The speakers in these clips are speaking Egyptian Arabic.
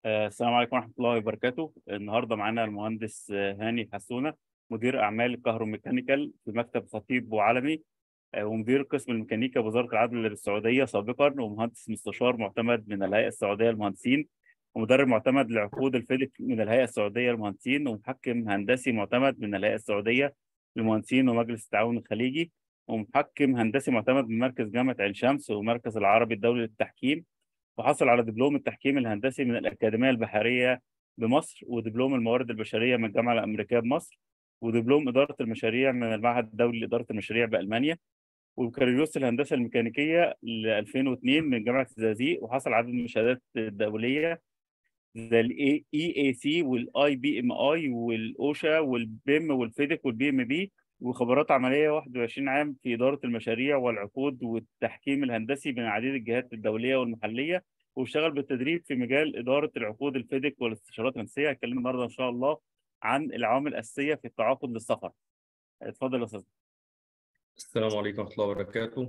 آه، السلام عليكم ورحمة الله وبركاته النهاردة معانا المهندس آه، هاني حسونة مدير أعمال الكهروميكانيكال في مكتب خطيب وعلمي آه، ومدير قسم الميكانيكا بوزارة العدل بالسعودية سابقا ومهندس مستشار معتمد من الهيئة السعودية للمهندسين ومدرب معتمد لعقود الفيدك من الهيئة السعودية للمهندسين ومحكم هندسي معتمد من الهيئة السعودية للمهندسين ومجلس التعاون الخليجي ومحكم هندسي معتمد من مركز جامعة عين شمس ومركز العربي الدولي للتحكيم وحصل على دبلوم التحكيم الهندسي من الأكاديمية البحرية بمصر ودبلوم الموارد البشرية من الجامعة الأمريكية بمصر ودبلوم إدارة المشاريع من المعهد الدولي لإدارة المشاريع بألمانيا وبكالوريوس الهندسة الميكانيكية ل 2002 من جامعة الزقازيق وحصل عدد من الشهادات الدولية زي الاي اي سي والاي بي ام اي والاوشا والبيم والفيدك والبي ام بي وخبرات عمليه 21 عام في اداره المشاريع والعقود والتحكيم الهندسي من عديد الجهات الدوليه والمحليه واشتغل بالتدريب في مجال اداره العقود الفيدك والاستشارات الهندسيه هتكلم النهارده ان شاء الله عن العوامل الاساسيه في التعاقد للسفر اتفضل يا استاذ السلام عليكم ورحمة الله وبركاته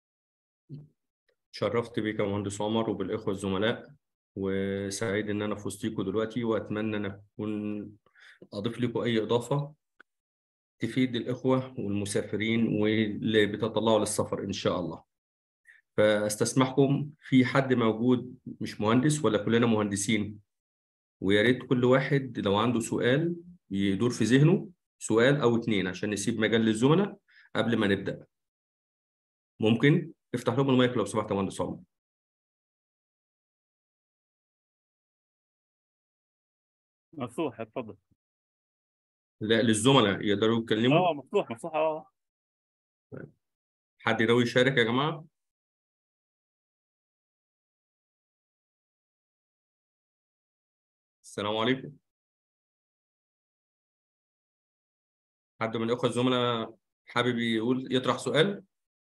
شرفت بك يا مهندس عمر وبالإخوة الزملاء وسعيد إن أنا في وسطيكم دلوقتي وأتمنى أن أكون أضيف لكم أي إضافة تفيد الإخوة والمسافرين واللي بيتطلعوا للسفر إن شاء الله فأستسمحكم في حد موجود مش مهندس ولا كلنا مهندسين ويا ريت كل واحد لو عنده سؤال يدور في ذهنه سؤال أو اتنين عشان نسيب مجال للزملاء قبل ما نبدأ ممكن افتح لهم المايك لو سمحت يا مهندس عمر مفتوح اتفضل لا للزملاء يقدروا يتكلموا اه مفتوح مفتوح اه حد يقدر يشارك يا جماعة السلام عليكم حد من الأخوة الزملاء حابب يقول يطرح سؤال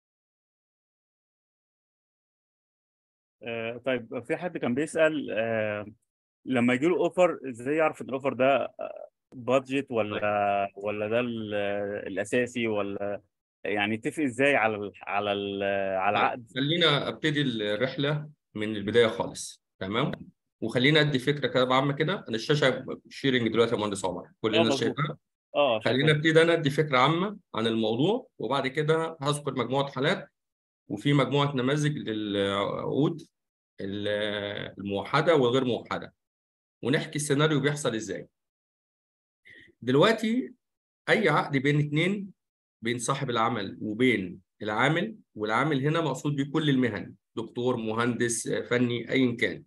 آه، طيب في حد كان بيسأل آه، لما يجي له اوفر ازاي يعرف ان الاوفر ده بادجت ولا ولا ده ال- الاساسي ولا يعني يتفق ازاي على ال على ال على العقد خلينا ابتدي الرحلة من البداية خالص تمام وخلينا ادي فكرة كده عامة كده انا الشاشة شيرنج دلوقتي يا مهندس عمر كل اه الناس مظبوط شايفاها اه خلينا شايفها ابتدي انا ادي فكرة عامة عن الموضوع وبعد كده هذكر مجموعة حالات وفي مجموعة نماذج للعقود ال- الموحدة والغير موحدة ونحكي السيناريو بيحصل ازاي دلوقتي اي عقد بين اتنين بين صاحب العمل وبين العامل والعامل هنا مقصود بيه كل المهن دكتور مهندس آه، فني ايا كان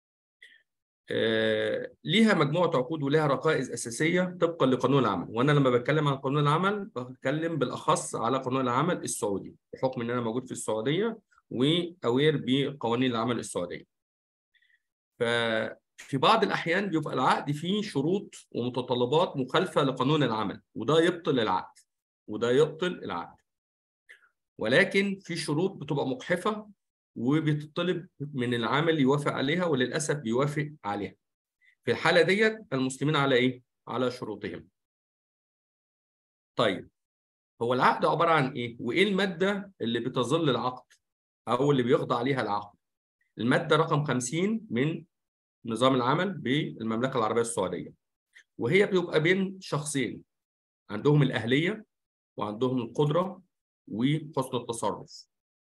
آه، ليها مجموعة عقود ولها ركائز أساسية طبقا لقانون العمل وأنا لما بتكلم عن قانون العمل بتكلم بالأخص على قانون العمل السعودي بحكم إن أنا موجود في السعودية وأوير بقوانين العمل السعودية ففي بعض الأحيان بيبقى العقد فيه شروط ومتطلبات مخالفة لقانون العمل وده يبطل العقد وده يبطل العقد ولكن في شروط بتبقى مجحفة وبتطلب من العامل يوافق عليها وللأسف بيوافق عليها في الحالة ديت المسلمين على إيه؟ على شروطهم طيب هو العقد عبارة عن إيه؟ وإيه المادة اللي بتظل العقد أو اللي بيخضع عليها العقد؟ المادة رقم 50 من نظام العمل بالمملكة العربية السعودية وهي بتبقى بين شخصين عندهم الأهلية وعندهم القدرة وحسن التصرف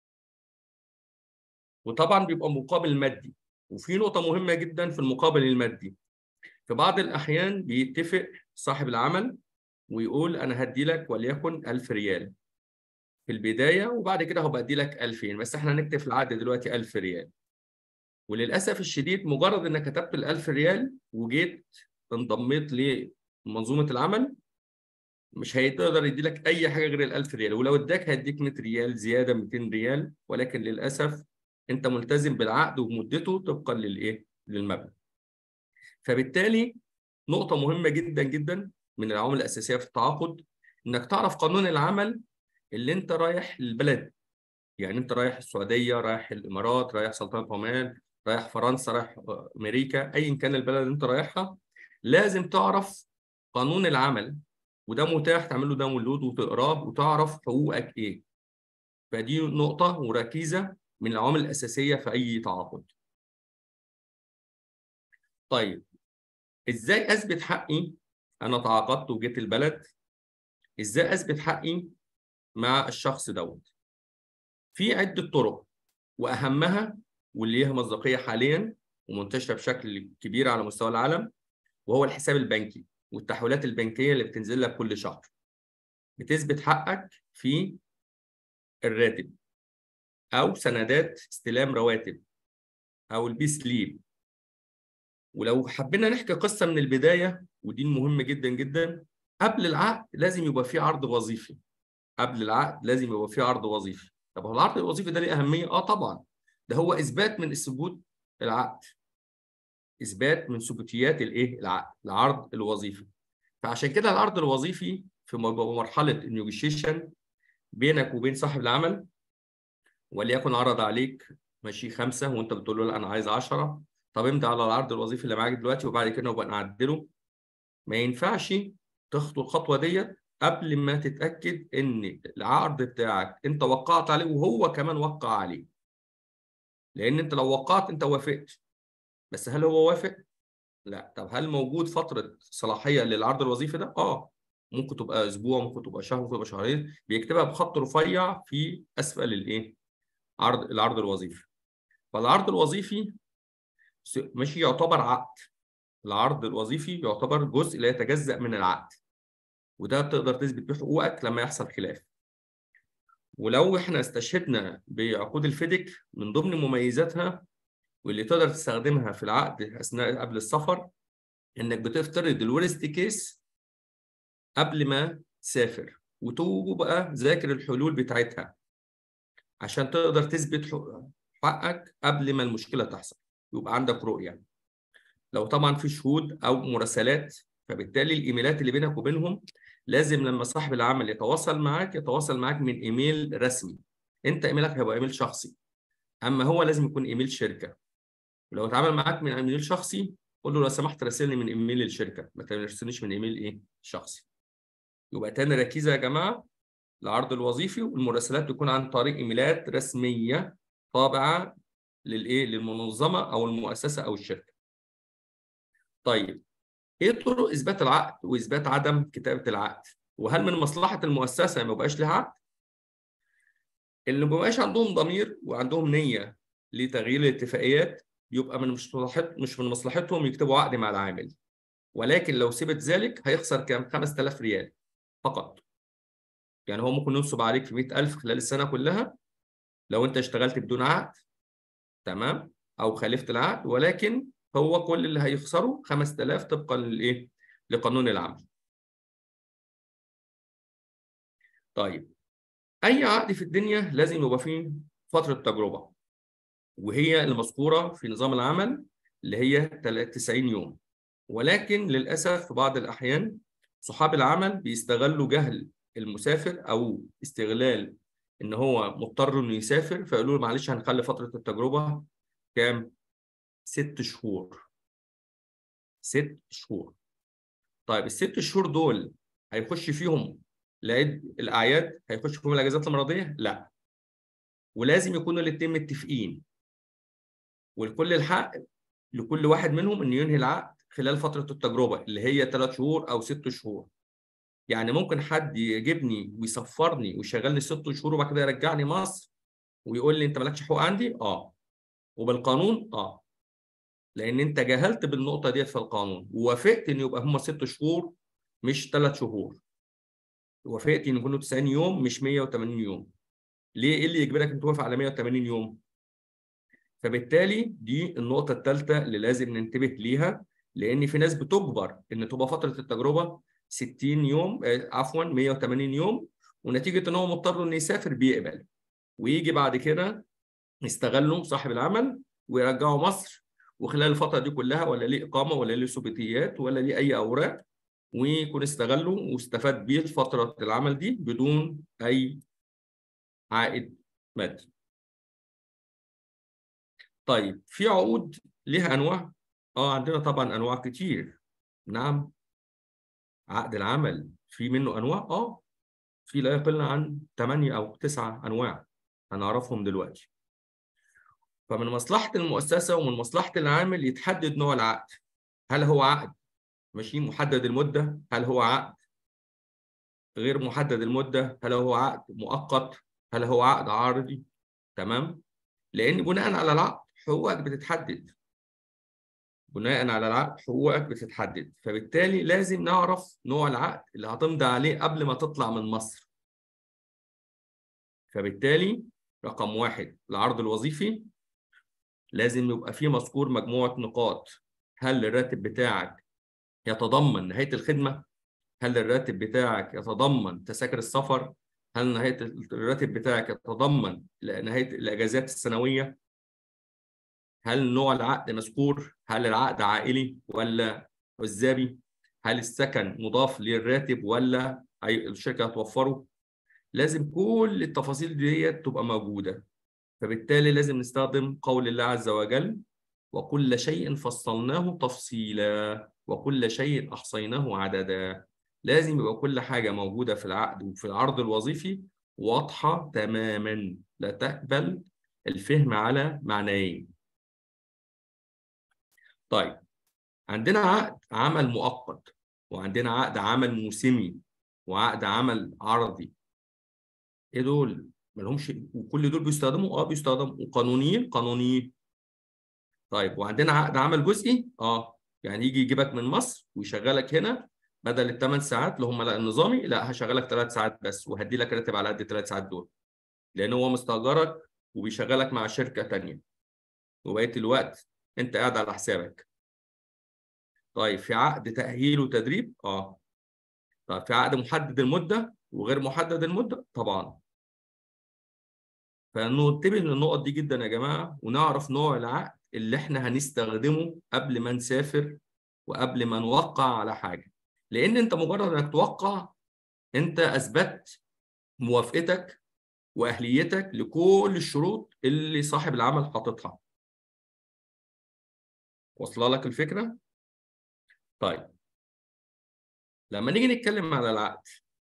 وطبعا بيبقى مقابل مادي وفي نقطة مهمة جدا في المقابل المادي في بعض الأحيان بيتفق صاحب العمل ويقول أنا هدي لك وليكن 1000 ريال في البداية وبعد كده هبقى أدي لك 2000 بس إحنا هنكتب في العقد دلوقتي 1000 ريال وللأسف الشديد مجرد إنك كتبت ال 1000 ريال وجيت انضميت لمنظومة العمل مش هيقدر يدي لك أي حاجة غير ال 1000 ريال ولو اداك هيديك 100 ريال زيادة 200 ريال ولكن للأسف أنت ملتزم بالعقد ومدته طبقا للإيه؟ للمبلغ. فبالتالي نقطة مهمة جدا جدا من العوامل الأساسية في التعاقد إنك تعرف قانون العمل اللي أنت رايح للبلد. يعني أنت رايح السعودية، رايح الإمارات، رايح سلطنة عمان، رايح فرنسا، رايح أمريكا، أيا كان البلد اللي أنت رايحها لازم تعرف قانون العمل وده متاح تعمل له داونلود وتقراه وتعرف حقوقك إيه. فدي نقطة وركيزة من العوامل الأساسية في أي تعاقد. طيب ازاي اثبت حقي انا تعاقدت وجيت البلد ازاي اثبت حقي مع الشخص دوت في عده طرق واهمها واللي ليها مصداقيه حاليا ومنتشره بشكل كبير على مستوى العالم وهو الحساب البنكي والتحويلات البنكيه اللي بتنزل لك كل شهر بتثبت حقك في الراتب او سندات استلام رواتب او البي سليب ولو حبينا نحكي قصه من البدايه ودي مهم جدا جدا قبل العقد لازم يبقى في عرض وظيفي قبل العقد لازم يبقى في عرض وظيفي طب هو العرض الوظيفي ده ليه اهميه اه طبعا ده هو اثبات من ثبوت العقد اثبات من ثبوتيات الايه العقد العرض الوظيفي فعشان كده العرض الوظيفي في مرحله النيوجيشن بينك وبين صاحب العمل وليكن عرض عليك ماشي خمسه وانت بتقول له لا انا عايز 10 طب امضي على العرض الوظيفي اللي معاك دلوقتي وبعد كده نبقى نعدله ما ينفعش تخطو الخطوه ديت قبل ما تتاكد ان العرض بتاعك انت وقعت عليه وهو كمان وقع عليه لان انت لو وقعت انت وافقت بس هل هو وافق لا طب هل موجود فتره صلاحيه للعرض الوظيفي ده اه ممكن تبقى اسبوع ممكن تبقى شهر ممكن تبقى شهرين بيكتبها بخط رفيع في اسفل الايه عرض العرض الوظيفي فالعرض الوظيفي ماشي يعتبر عقد العرض الوظيفي يعتبر جزء لا يتجزأ من العقد وده بتقدر تثبت بيه حقوقك لما يحصل خلاف ولو احنا استشهدنا بعقود الفيدك من ضمن مميزاتها واللي تقدر تستخدمها في العقد اثناء قبل السفر انك بتفترض الورست كيس قبل ما تسافر وتبقى ذاكر الحلول بتاعتها عشان تقدر تثبت حقك قبل ما المشكله تحصل يبقى عندك رؤيه لو طبعا في شهود او مراسلات فبالتالي الايميلات اللي بينك وبينهم لازم لما صاحب العمل يتواصل معاك يتواصل معاك من ايميل رسمي انت ايميلك هيبقى ايميل شخصي اما هو لازم يكون ايميل شركه ولو اتعامل معاك من ايميل شخصي قول له لو سمحت راسلني من ايميل الشركه ما ترسلنيش من ايميل ايه شخصي يبقى تاني ركيزه يا جماعه العرض الوظيفي والمراسلات تكون عن طريق ايميلات رسميه طابعه للايه للمنظمه او المؤسسه او الشركه طيب ايه طرق اثبات العقد واثبات عدم كتابه العقد وهل من مصلحه المؤسسه ما يبقاش لها عقد اللي ما بيبقاش عندهم ضمير وعندهم نيه لتغيير الاتفاقيات يبقى من مش مش من مصلحتهم يكتبوا عقد مع العامل ولكن لو سبت ذلك هيخسر كام 5000 ريال فقط يعني هو ممكن ينصب عليك في 100000 خلال السنه كلها لو انت اشتغلت بدون عقد تمام او خالفت العقد ولكن هو كل اللي هيخسره 5000 طبقا للايه لقانون العمل طيب اي عقد في الدنيا لازم يبقى فيه فتره تجربه وهي المذكوره في نظام العمل اللي هي 90 يوم ولكن للاسف في بعض الاحيان صحاب العمل بيستغلوا جهل المسافر او استغلال ان هو مضطر انه يسافر فيقولوا له معلش هنخلي فتره التجربه كام؟ ست شهور ست شهور طيب الست شهور دول هيخش فيهم العيد الاعياد هيخش فيهم الاجازات المرضيه؟ لا ولازم يكونوا الاثنين متفقين ولكل الحق لكل واحد منهم انه ينهي العقد خلال فتره التجربه اللي هي ثلاث شهور او ست شهور يعني ممكن حد يجيبني ويسفرني ويشغلني ست شهور وبعد كده يرجعني مصر ويقول لي انت مالكش حقوق عندي؟ اه وبالقانون اه لان انت جهلت بالنقطه ديت في القانون ووافقت ان يبقى هم ست شهور مش ثلاث شهور وافقت ان يكونوا 90 يوم مش 180 يوم ليه ايه اللي يجبرك ان توافق على 180 يوم فبالتالي دي النقطه الثالثه اللي لازم ننتبه ليها لان في ناس بتجبر ان تبقى فتره التجربه 60 يوم عفوا 180 يوم ونتيجه ان هو مضطر انه يسافر بيقبل ويجي بعد كده يستغلوا صاحب العمل ويرجعوا مصر وخلال الفتره دي كلها ولا ليه اقامه ولا ليه ثبوتيات ولا ليه اي اوراق ويكون استغلوا واستفاد بيه فتره العمل دي بدون اي عائد مادي. طيب في عقود ليها انواع؟ اه عندنا طبعا انواع كتير. نعم عقد العمل في منه انواع؟ اه في لا يقل عن 8 او 9 انواع هنعرفهم دلوقتي. فمن مصلحة المؤسسة ومن مصلحة العامل يتحدد نوع العقد هل هو عقد ماشي محدد المده هل هو عقد غير محدد المده هل هو عقد مؤقت هل هو عقد عارضي تمام لان بناء على العقد حقوقك بتتحدد بناء على العقد حقوقك بتتحدد فبالتالي لازم نعرف نوع العقد اللي هتمضي عليه قبل ما تطلع من مصر فبالتالي رقم واحد العرض الوظيفي لازم يبقى فيه مذكور مجموعة نقاط هل الراتب بتاعك يتضمن نهاية الخدمة؟ هل الراتب بتاعك يتضمن تذاكر السفر؟ هل نهاية الراتب بتاعك يتضمن نهاية الأجازات السنوية؟ هل نوع العقد مذكور؟ هل العقد عائلي ولا عزابي؟ هل السكن مضاف للراتب ولا الشركة هتوفره؟ لازم كل التفاصيل دي تبقى موجودة فبالتالي لازم نستخدم قول الله عز وجل وكل شيء فصلناه تفصيلا وكل شيء أحصيناه عددا لازم يبقى كل حاجة موجودة في العقد وفي العرض الوظيفي واضحة تماما لا تقبل الفهم على معنيين طيب عندنا عقد عمل مؤقت وعندنا عقد عمل موسمي وعقد عمل عرضي ايه دول مالهمش وكل دول بيستخدموا اه بيستخدموا وقانونيين قانونيين طيب وعندنا عقد عمل جزئي اه يعني يجي يجيبك من مصر ويشغلك هنا بدل الثمان ساعات اللي هم النظامي لا هشغلك ثلاث ساعات بس وهدي لك راتب على قد الثلاث ساعات دول لان هو مستاجرك وبيشغلك مع شركه ثانيه وبقيه الوقت انت قاعد على حسابك طيب في عقد تاهيل وتدريب اه طيب في عقد محدد المده وغير محدد المده طبعا فننتبه للنقط دي جدا يا جماعه ونعرف نوع العقد اللي احنا هنستخدمه قبل ما نسافر وقبل ما نوقع على حاجه لان انت مجرد انك توقع انت اثبتت موافقتك واهليتك لكل الشروط اللي صاحب العمل حاططها واصله لك الفكره طيب لما نيجي نتكلم على العقد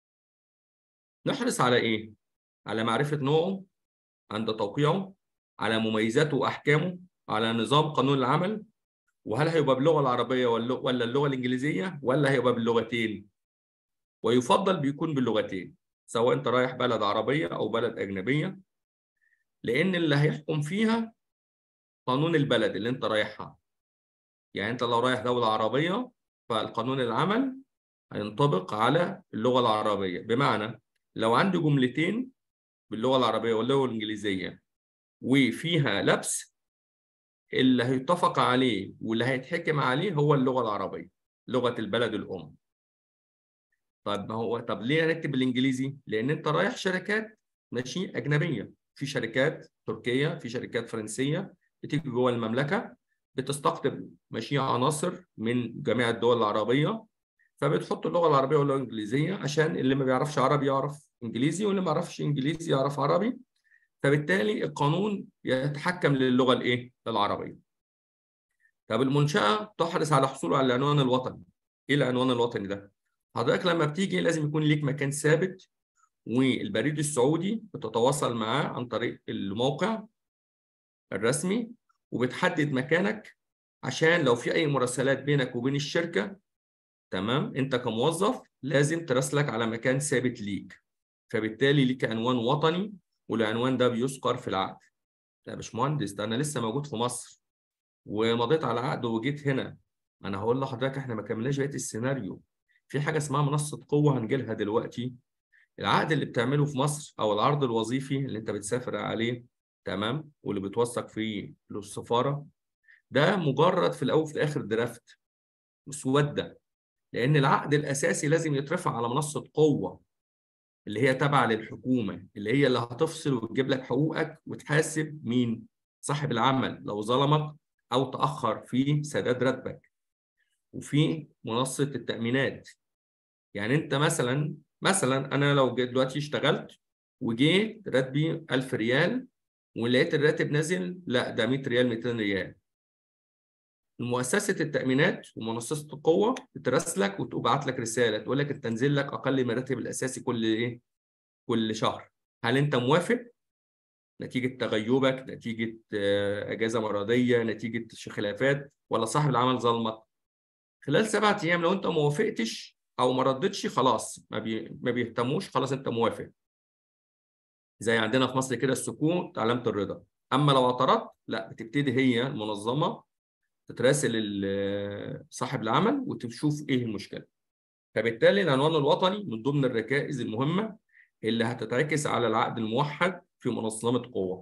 نحرص على ايه على معرفه نوعه عند توقيعه على مميزاته واحكامه على نظام قانون العمل وهل هيبقى باللغه العربيه ولا اللغه الانجليزيه ولا هيبقى باللغتين ويفضل بيكون باللغتين سواء انت رايح بلد عربيه او بلد اجنبيه لان اللي هيحكم فيها قانون البلد اللي انت رايحها يعني انت لو رايح دوله عربيه فالقانون العمل هينطبق على اللغه العربيه بمعنى لو عندي جملتين باللغه العربيه واللغه الانجليزيه وفيها لبس اللي هيتفق عليه واللي هيتحكم عليه هو اللغه العربيه لغه البلد الام طب ما هو طب ليه هنكتب بالانجليزي لان انت رايح شركات ماشي اجنبيه في شركات تركيه في شركات فرنسيه بتيجي جوه المملكه بتستقطب ماشي عناصر من جميع الدول العربيه فبتحط اللغه العربيه واللغه الانجليزيه عشان اللي ما بيعرفش عربي يعرف انجليزي واللي ما يعرفش انجليزي يعرف عربي فبالتالي القانون يتحكم للغه الايه العربيه طب المنشاه تحرص على حصوله على العنوان الوطني ايه العنوان الوطني ده حضرتك لما بتيجي لازم يكون ليك مكان ثابت والبريد السعودي بتتواصل معاه عن طريق الموقع الرسمي وبتحدد مكانك عشان لو في اي مراسلات بينك وبين الشركه تمام انت كموظف لازم تراسلك على مكان ثابت ليك فبالتالي ليك عنوان وطني والعنوان ده بيذكر في العقد يا باشمهندس ده انا لسه موجود في مصر ومضيت على عقد وجيت هنا انا هقول لحضرتك احنا ما كملناش بقيه السيناريو في حاجه اسمها منصه قوه هنجيلها دلوقتي العقد اللي بتعمله في مصر او العرض الوظيفي اللي انت بتسافر عليه تمام واللي بتوثق فيه للسفاره ده مجرد في الاول وفي الاخر درافت مسوده لان العقد الاساسي لازم يترفع على منصه قوه اللي هي تابعه للحكومه اللي هي اللي هتفصل وتجيب لك حقوقك وتحاسب مين صاحب العمل لو ظلمك او تاخر في سداد راتبك وفي منصه التامينات يعني انت مثلا مثلا انا لو جيت دلوقتي اشتغلت وجيت راتبي 1000 ريال ولقيت الراتب نازل لا ده 100 ريال 200 ريال مؤسسه التامينات ومنصه القوه بتراسلك وتبعت لك رساله تقول لك انت تنزل لك اقل من الراتب الاساسي كل ايه؟ كل شهر. هل انت موافق؟ نتيجه تغيبك، نتيجه اجازه مرضيه، نتيجه خلافات ولا صاحب العمل ظلمك؟ خلال سبعة ايام لو انت ما وافقتش او ما ردتش خلاص ما, بي... ما بيهتموش خلاص انت موافق زي عندنا في مصر كده السكوت علامه الرضا اما لو اعترضت لا بتبتدي هي المنظمه تتراسل صاحب العمل وتشوف ايه المشكله فبالتالي العنوان الوطني من ضمن الركائز المهمه اللي هتتعكس على العقد الموحد في منظمه قوه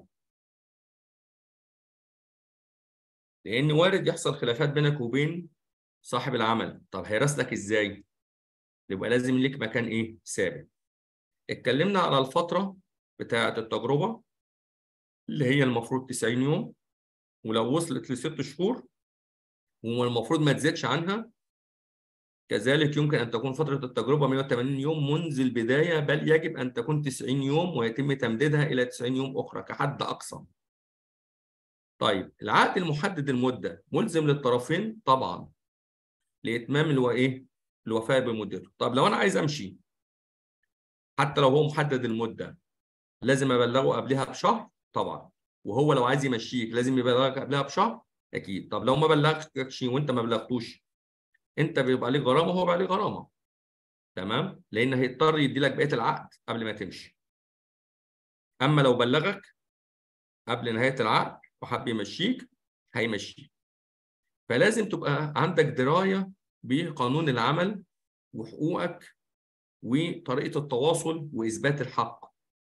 لان وارد يحصل خلافات بينك وبين صاحب العمل طب هيراسلك ازاي يبقى لازم ليك مكان ايه ثابت اتكلمنا على الفتره بتاعه التجربه اللي هي المفروض 90 يوم ولو وصلت لست شهور والمفروض ما تزيدش عنها كذلك يمكن ان تكون فتره التجربه 180 يوم منذ البدايه بل يجب ان تكون 90 يوم ويتم تمديدها الى 90 يوم اخرى كحد اقصى طيب العقد المحدد المده ملزم للطرفين طبعا لاتمام اللي هو ايه الوفاء بمدته طب لو انا عايز امشي حتى لو هو محدد المده لازم ابلغه قبلها بشهر طبعا وهو لو عايز يمشيك لازم يبلغك قبلها بشهر اكيد طب لو ما بلغكش وانت ما بلغتوش انت بيبقى عليك غرامه وهو بيبقى عليه غرامه تمام لان هيضطر يدي لك بقيه العقد قبل ما تمشي اما لو بلغك قبل نهايه العقد وحب يمشيك هيمشيك فلازم تبقى عندك درايه بقانون العمل وحقوقك وطريقه التواصل واثبات الحق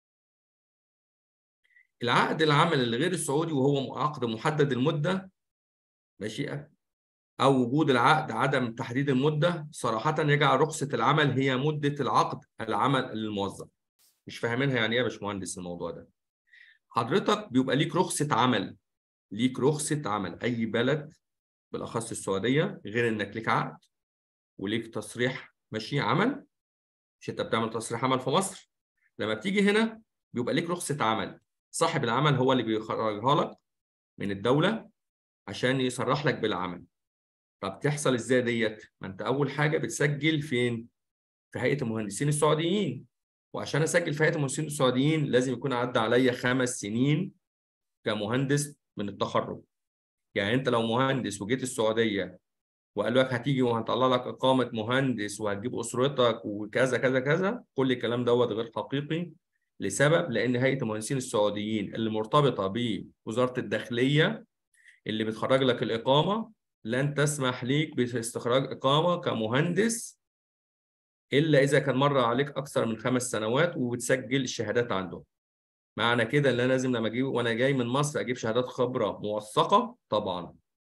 العقد العمل الغير السعودي وهو عقد محدد المده ماشي او وجود العقد عدم تحديد المده صراحه يجعل رخصه العمل هي مده العقد العمل للموظف مش فاهمينها يعني ايه يا باشمهندس الموضوع ده حضرتك بيبقى ليك رخصه عمل ليك رخصه عمل اي بلد بالاخص السعوديه غير انك ليك عقد وليك تصريح ماشي عمل مش انت بتعمل تصريح عمل في مصر لما بتيجي هنا بيبقى ليك رخصه عمل صاحب العمل هو اللي بيخرجها لك من الدوله عشان يصرح لك بالعمل طب تحصل ازاي ديت ما انت اول حاجه بتسجل فين في هيئه المهندسين السعوديين وعشان اسجل في هيئه المهندسين السعوديين لازم يكون عدى عليا خمس سنين كمهندس من التخرج يعني انت لو مهندس وجيت السعوديه وقالوا لك هتيجي وهنطلع لك اقامه مهندس وهتجيب اسرتك وكذا كذا كذا كل الكلام دوت غير حقيقي لسبب لان هيئه المهندسين السعوديين اللي مرتبطه بوزاره الداخليه اللي بتخرج لك الاقامه لن تسمح ليك باستخراج اقامه كمهندس الا اذا كان مر عليك اكثر من خمس سنوات وبتسجل الشهادات عندهم معنى كده ان انا لازم لما اجيب وانا جاي من مصر اجيب شهادات خبره موثقه طبعا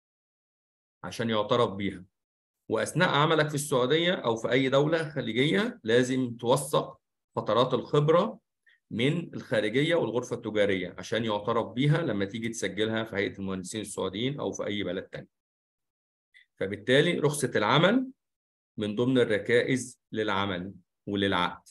عشان يعترف بيها واثناء عملك في السعوديه او في اي دوله خليجيه لازم توثق فترات الخبره من الخارجيه والغرفه التجاريه عشان يعترف بيها لما تيجي تسجلها في هيئه المهندسين السعوديين او في اي بلد تاني. فبالتالي رخصه العمل من ضمن الركائز للعمل وللعقد.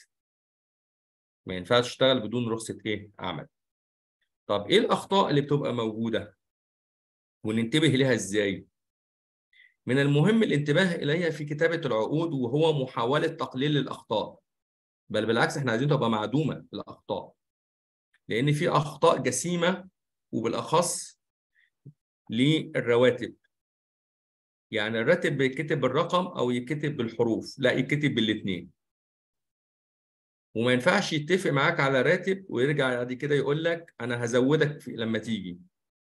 ما ينفعش تشتغل بدون رخصه ايه؟ عمل. طب ايه الاخطاء اللي بتبقى موجوده؟ وننتبه لها ازاي؟ من المهم الانتباه اليها في كتابه العقود وهو محاوله تقليل الاخطاء. بل بالعكس احنا عايزين تبقى معدومه الاخطاء لان في اخطاء جسيمه وبالاخص للرواتب يعني الراتب بيتكتب بالرقم او يتكتب بالحروف لا يتكتب بالاثنين وما ينفعش يتفق معاك على راتب ويرجع بعد كده يقول لك انا هزودك في لما تيجي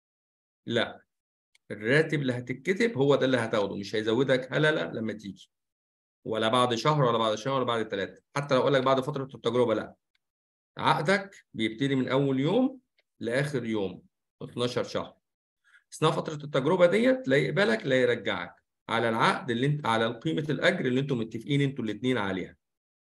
لا الراتب اللي هتتكتب هو ده اللي هتاخده مش هيزودك هلا لا لما تيجي ولا بعد شهر ولا بعد شهر ولا بعد ثلاثة حتى لو اقول لك بعد فترة التجربة لا عقدك بيبتدي من أول يوم لآخر يوم 12 شهر أثناء فترة التجربة ديت لا يقبلك لا يرجعك على العقد اللي انت على قيمة الأجر اللي انتم متفقين انتوا الاثنين عليها.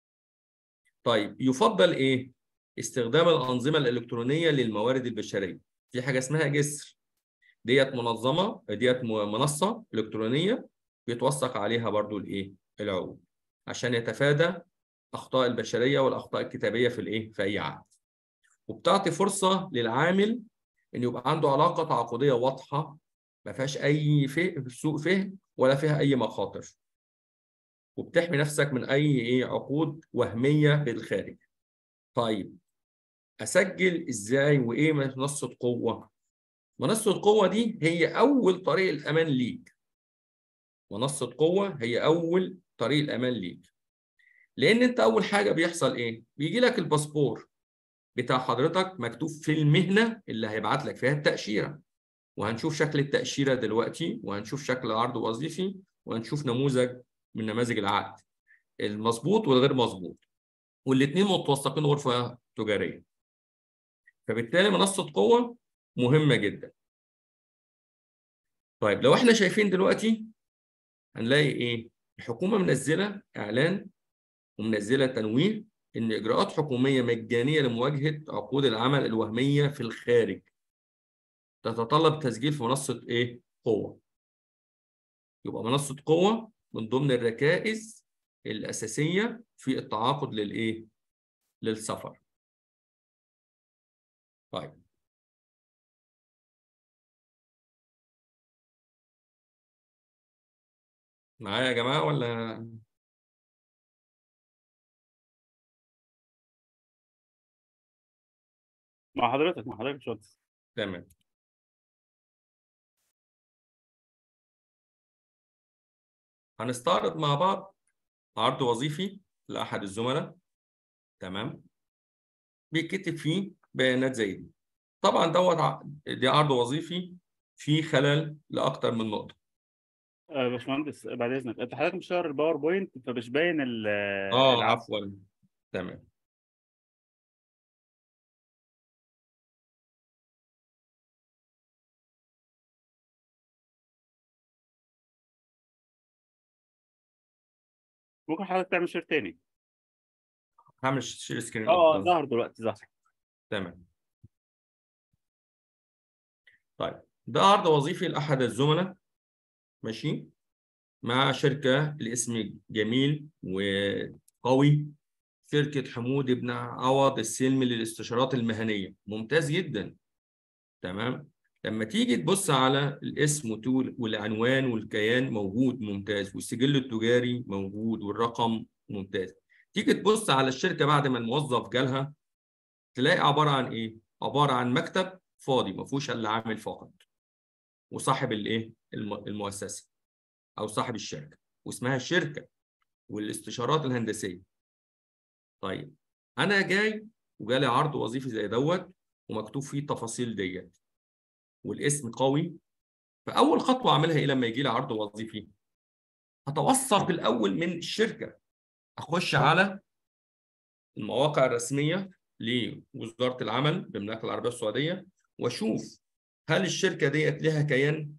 طيب يفضل إيه؟ استخدام الأنظمة الإلكترونية للموارد البشرية. في حاجة اسمها جسر. ديت منظمة ديت منصة إلكترونية بيتوثق عليها برضو الإيه؟ العقود عشان يتفادى اخطاء البشريه والاخطاء الكتابيه في الايه في اي عقد وبتعطي فرصه للعامل ان يبقى عنده علاقه تعاقديه واضحه ما فيهاش اي فهم سوء فهم ولا فيها اي مخاطر وبتحمي نفسك من اي ايه عقود وهميه بالخارج طيب اسجل ازاي وايه منصه قوه منصه القوه دي هي اول طريق الامان ليك منصه قوه هي اول طريق الامان ليك لان انت اول حاجه بيحصل ايه بيجي لك الباسبور بتاع حضرتك مكتوب في المهنه اللي هيبعت لك فيها التاشيره وهنشوف شكل التاشيره دلوقتي وهنشوف شكل العرض الوظيفي وهنشوف نموذج من نماذج العقد المظبوط والغير مظبوط والاثنين متوثقين غرفه تجاريه فبالتالي منصه قوه مهمه جدا طيب لو احنا شايفين دلوقتي هنلاقي ايه الحكومه منزله اعلان ومنزله تنويه ان اجراءات حكوميه مجانيه لمواجهه عقود العمل الوهميه في الخارج تتطلب تسجيل في منصه ايه قوه يبقى منصه قوه من ضمن الركائز الاساسيه في التعاقد للايه للسفر طيب معايا يا جماعه ولا مع حضرتك مع حضرتك يا باشمهندس تمام هنستعرض مع بعض عرض وظيفي لأحد الزملاء تمام بيتكتب فيه بيانات زي دي طبعا دوت ع- دي عرض وظيفي فيه خلل لأكتر من نقطة آه، يا باشمهندس بعد اذنك انت حضرتك مشغل الباوربوينت فمش باين ال اه العرض. عفوا تمام ممكن حضرتك تعمل شير تاني هعمل شير سكرين اه اه أفضل. ظهر دلوقتي ظهر تمام طيب ده عرض وظيفي لأحد الزملاء ماشي مع شركة الاسم جميل وقوي شركة حمود بن عوض السلمي للاستشارات المهنية ممتاز جدا تمام لما تيجي تبص على الاسم وتقول والعنوان والكيان موجود ممتاز والسجل التجاري موجود والرقم ممتاز تيجي تبص على الشركة بعد ما الموظف جالها تلاقي عبارة عن ايه عبارة عن مكتب فاضي ما فيهوش الا عامل فقط وصاحب الايه الم- المؤسسة او صاحب الشركة واسمها الشركة والاستشارات الهندسية طيب انا جاي وجالي عرض وظيفي زي دوت ومكتوب فيه التفاصيل ديت والاسم قوي فاول خطوه اعملها ايه لما يجي لي عرض وظيفي هتوثق الاول من الشركه اخش على المواقع الرسميه لوزاره العمل بالمملكه العربيه السعوديه واشوف هل الشركه ديت لها كيان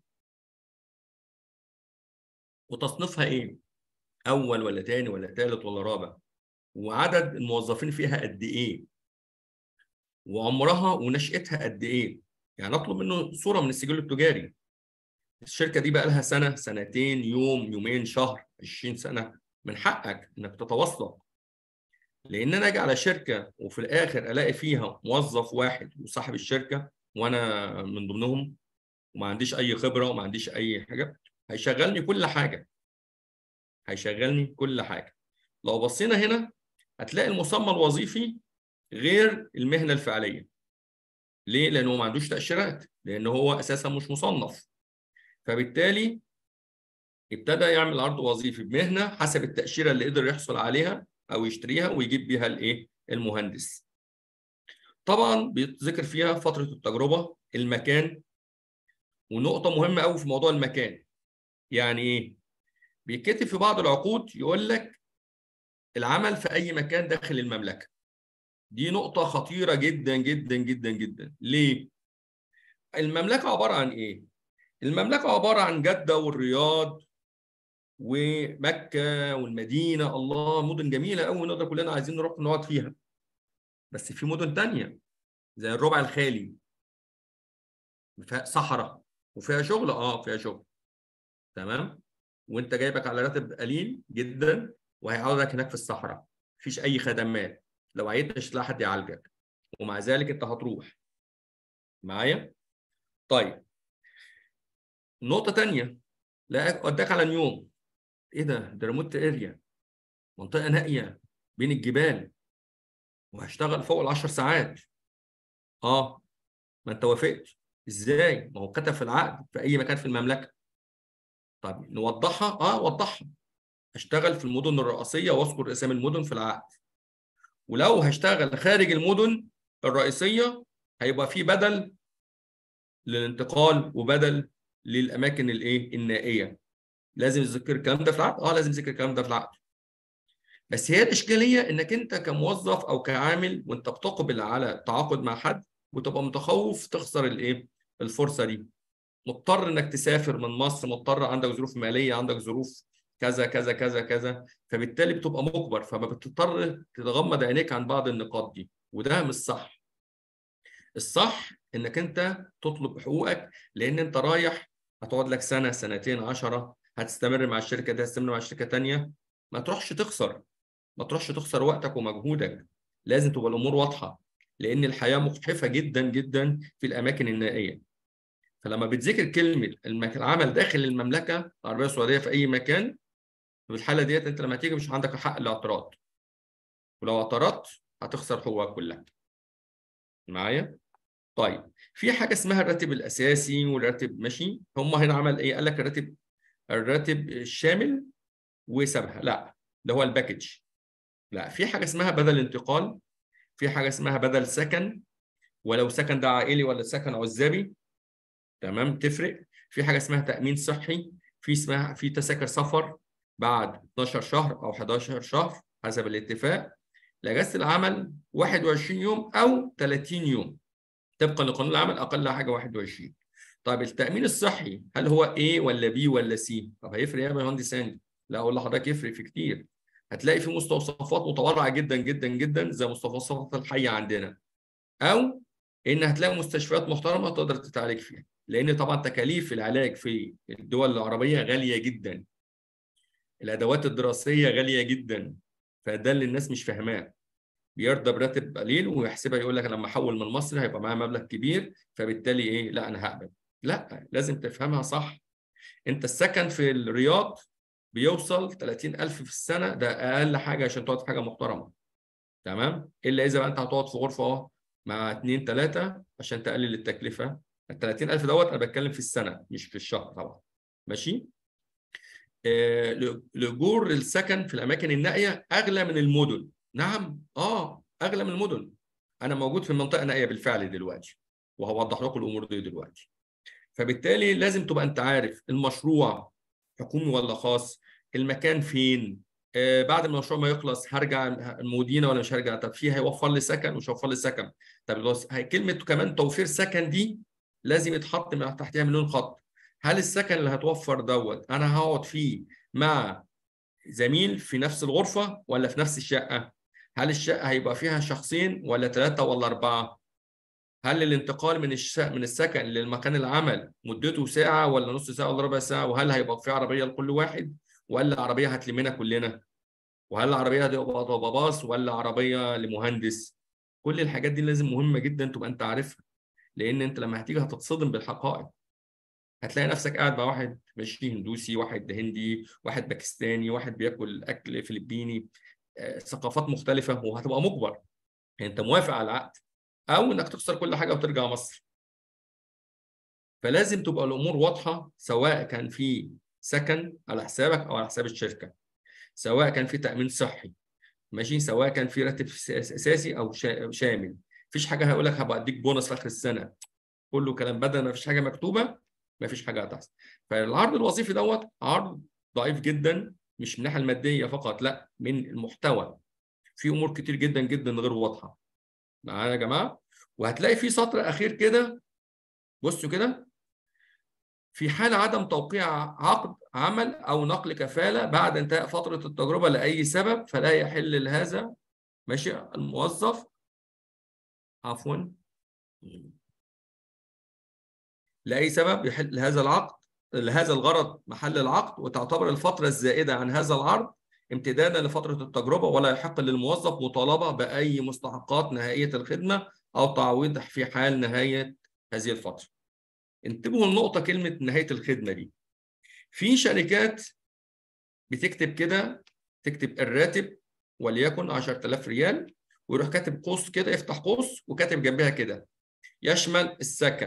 وتصنيفها ايه اول ولا تاني ولا تالت ولا رابع وعدد الموظفين فيها قد ايه وعمرها ونشأتها قد ايه يعني اطلب منه صوره من السجل التجاري الشركه دي بقى لها سنه سنتين يوم يومين شهر 20 سنه من حقك انك تتوثق لان انا اجي على شركه وفي الاخر الاقي فيها موظف واحد وصاحب الشركه وانا من ضمنهم وما عنديش اي خبره وما عنديش اي حاجه هيشغلني كل حاجه هيشغلني كل حاجه لو بصينا هنا هتلاقي المسمى الوظيفي غير المهنه الفعليه ليه لانه ما عندوش تاشيرات لان هو اساسا مش مصنف فبالتالي ابتدى يعمل عرض وظيفي بمهنه حسب التاشيره اللي قدر يحصل عليها او يشتريها ويجيب بيها الايه المهندس طبعا بيتذكر فيها فتره التجربه المكان ونقطه مهمه قوي في موضوع المكان يعني ايه بيتكتب في بعض العقود يقول لك العمل في اي مكان داخل المملكه دي نقطه خطيره جدا جدا جدا جدا ليه المملكه عباره عن ايه المملكه عباره عن جده والرياض ومكه والمدينه الله مدن جميله قوي نقدر كلنا عايزين نروح نقعد فيها بس في مدن تانية زي الربع الخالي فيها صحراء وفيها شغل اه فيها شغل تمام وانت جايبك على راتب قليل جدا وهيقعدك هناك في الصحراء مفيش اي خدمات لو عييت مش هتلاقي حد يعالجك ومع ذلك انت هتروح معايا طيب نقطة تانية لا وداك على نيوم ايه ده ده ريموت اريا منطقة نائية بين الجبال وهشتغل فوق العشر ساعات اه ما انت وافقت ازاي ما هو كتب في العقد في اي مكان في المملكة طيب نوضحها اه وضحها هشتغل في المدن الرئيسيه واذكر اسامي المدن في العقد ولو هشتغل خارج المدن الرئيسيه هيبقى في بدل للانتقال وبدل للاماكن الايه النائيه لازم يذكر الكلام ده في العقد اه لازم يذكر الكلام ده في العقد بس هي الاشكاليه انك انت كموظف او كعامل وانت بتقبل على التعاقد مع حد وتبقى متخوف تخسر الايه الفرصه دي مضطر انك تسافر من مصر مضطر عندك ظروف ماليه عندك ظروف كذا كذا كذا كذا فبالتالي بتبقى مجبر فما بتضطر تتغمض عينيك عن بعض النقاط دي وده مش صح الصح انك انت تطلب حقوقك لان انت رايح هتقعد لك سنه سنتين عشرة هتستمر مع الشركه دي هتستمر مع شركه ثانيه ما تروحش تخسر ما تروحش تخسر وقتك ومجهودك لازم تبقى الامور واضحه لان الحياه مجحفه جدا جدا في الاماكن النائيه فلما بتذكر كلمه العمل داخل المملكه العربيه السعوديه في اي مكان في الحاله ديت انت لما تيجي مش عندك حق الاعتراض ولو اعترضت هتخسر حقوقك كلها معايا طيب في حاجه اسمها الراتب الاساسي والراتب ماشي هم هنا عمل ايه قال لك الراتب الراتب الشامل وسابها لا ده هو الباكج لا في حاجه اسمها بدل انتقال في حاجه اسمها بدل سكن ولو سكن ده عائلي ولا سكن عزابي تمام تفرق في حاجه اسمها تامين صحي في اسمها في تذاكر سفر بعد 12 شهر او 11 شهر حسب الاتفاق لاجازه العمل 21 يوم او 30 يوم طبقا لقانون العمل اقل حاجه 21 طيب التامين الصحي هل هو A ولا B ولا C طب هيفرق يا مهندس هاني لا اقول لحضرتك يفرق في كتير هتلاقي في مستوصفات متورعه جدا جدا جدا زي مستوصفات الحيه عندنا او ان هتلاقي مستشفيات محترمه تقدر تتعالج فيها لان طبعا تكاليف العلاج في الدول العربيه غاليه جدا الادوات الدراسيه غاليه جدا فده اللي الناس مش فاهماه بيرضى براتب قليل ويحسبها يقول لك لما احول من مصر هيبقى معايا مبلغ كبير فبالتالي ايه لا انا هقبل لا لازم تفهمها صح انت السكن في الرياض بيوصل 30000 في السنه ده اقل حاجه عشان تقعد في حاجه محترمه تمام الا اذا بقى انت هتقعد في غرفه مع اثنين ثلاثه عشان تقلل التكلفه ال 30000 دوت انا بتكلم في السنه مش في الشهر طبعا ماشي آه لاجور السكن في الاماكن النائيه اغلى من المدن نعم اه اغلى من المدن انا موجود في المنطقه نائيه بالفعل دلوقتي وهوضح لكم الامور دي دلوقتي فبالتالي لازم تبقى انت عارف المشروع حكومي ولا خاص المكان فين آه بعد ما المشروع ما يخلص هرجع المدينه ولا مش هرجع طب فيه هيوفر لي سكن مش هيوفر لي سكن طب كلمه كمان توفير سكن دي لازم يتحط من تحتها مليون خط هل السكن اللي هتوفر دوت انا هقعد فيه مع زميل في نفس الغرفه ولا في نفس الشقه هل الشقه هيبقى فيها شخصين ولا ثلاثه ولا اربعه هل الانتقال من الش... من السكن للمكان العمل مدته ساعه ولا نص ساعه ولا ربع ساعه وهل هيبقى في عربيه لكل واحد ولا عربيه هتلمنا كلنا وهل العربيه هتبقى باص ولا عربيه لمهندس كل الحاجات دي لازم مهمه جدا تبقى انت عارفها لان انت لما هتيجي هتتصدم بالحقائق هتلاقي نفسك قاعد مع واحد ماشي هندوسي واحد هندي واحد باكستاني واحد بياكل اكل فلبيني آه، ثقافات مختلفه وهتبقى مجبر يعني انت موافق على العقد او انك تخسر كل حاجه وترجع مصر فلازم تبقى الامور واضحه سواء كان في سكن على حسابك او على حساب الشركه سواء كان في تامين صحي ماشي سواء كان في راتب اساسي او شامل مفيش حاجه هيقول لك هبقى اديك بونص في اخر السنه كله كلام بدل ما فيش حاجه مكتوبه ما فيش حاجه هتحصل فالعرض الوظيفي دوت عرض ضعيف جدا مش من الناحيه الماديه فقط لا من المحتوى في امور كتير جدا جدا غير واضحه معايا يا جماعه وهتلاقي في سطر اخير كده بصوا كده في حال عدم توقيع عقد عمل او نقل كفاله بعد انتهاء فتره التجربه لاي سبب فلا يحل لهذا ماشي الموظف عفوا لاي سبب يحل هذا العقد لهذا الغرض محل العقد وتعتبر الفتره الزائده عن هذا العرض امتدادا لفتره التجربه ولا يحق للموظف مطالبه باي مستحقات نهائيه الخدمه او تعويض في حال نهايه هذه الفتره. انتبهوا لنقطه كلمه نهايه الخدمه دي. في شركات بتكتب كده تكتب الراتب وليكن 10000 ريال ويروح كاتب قوس كده يفتح قوس وكاتب جنبها كده يشمل السكن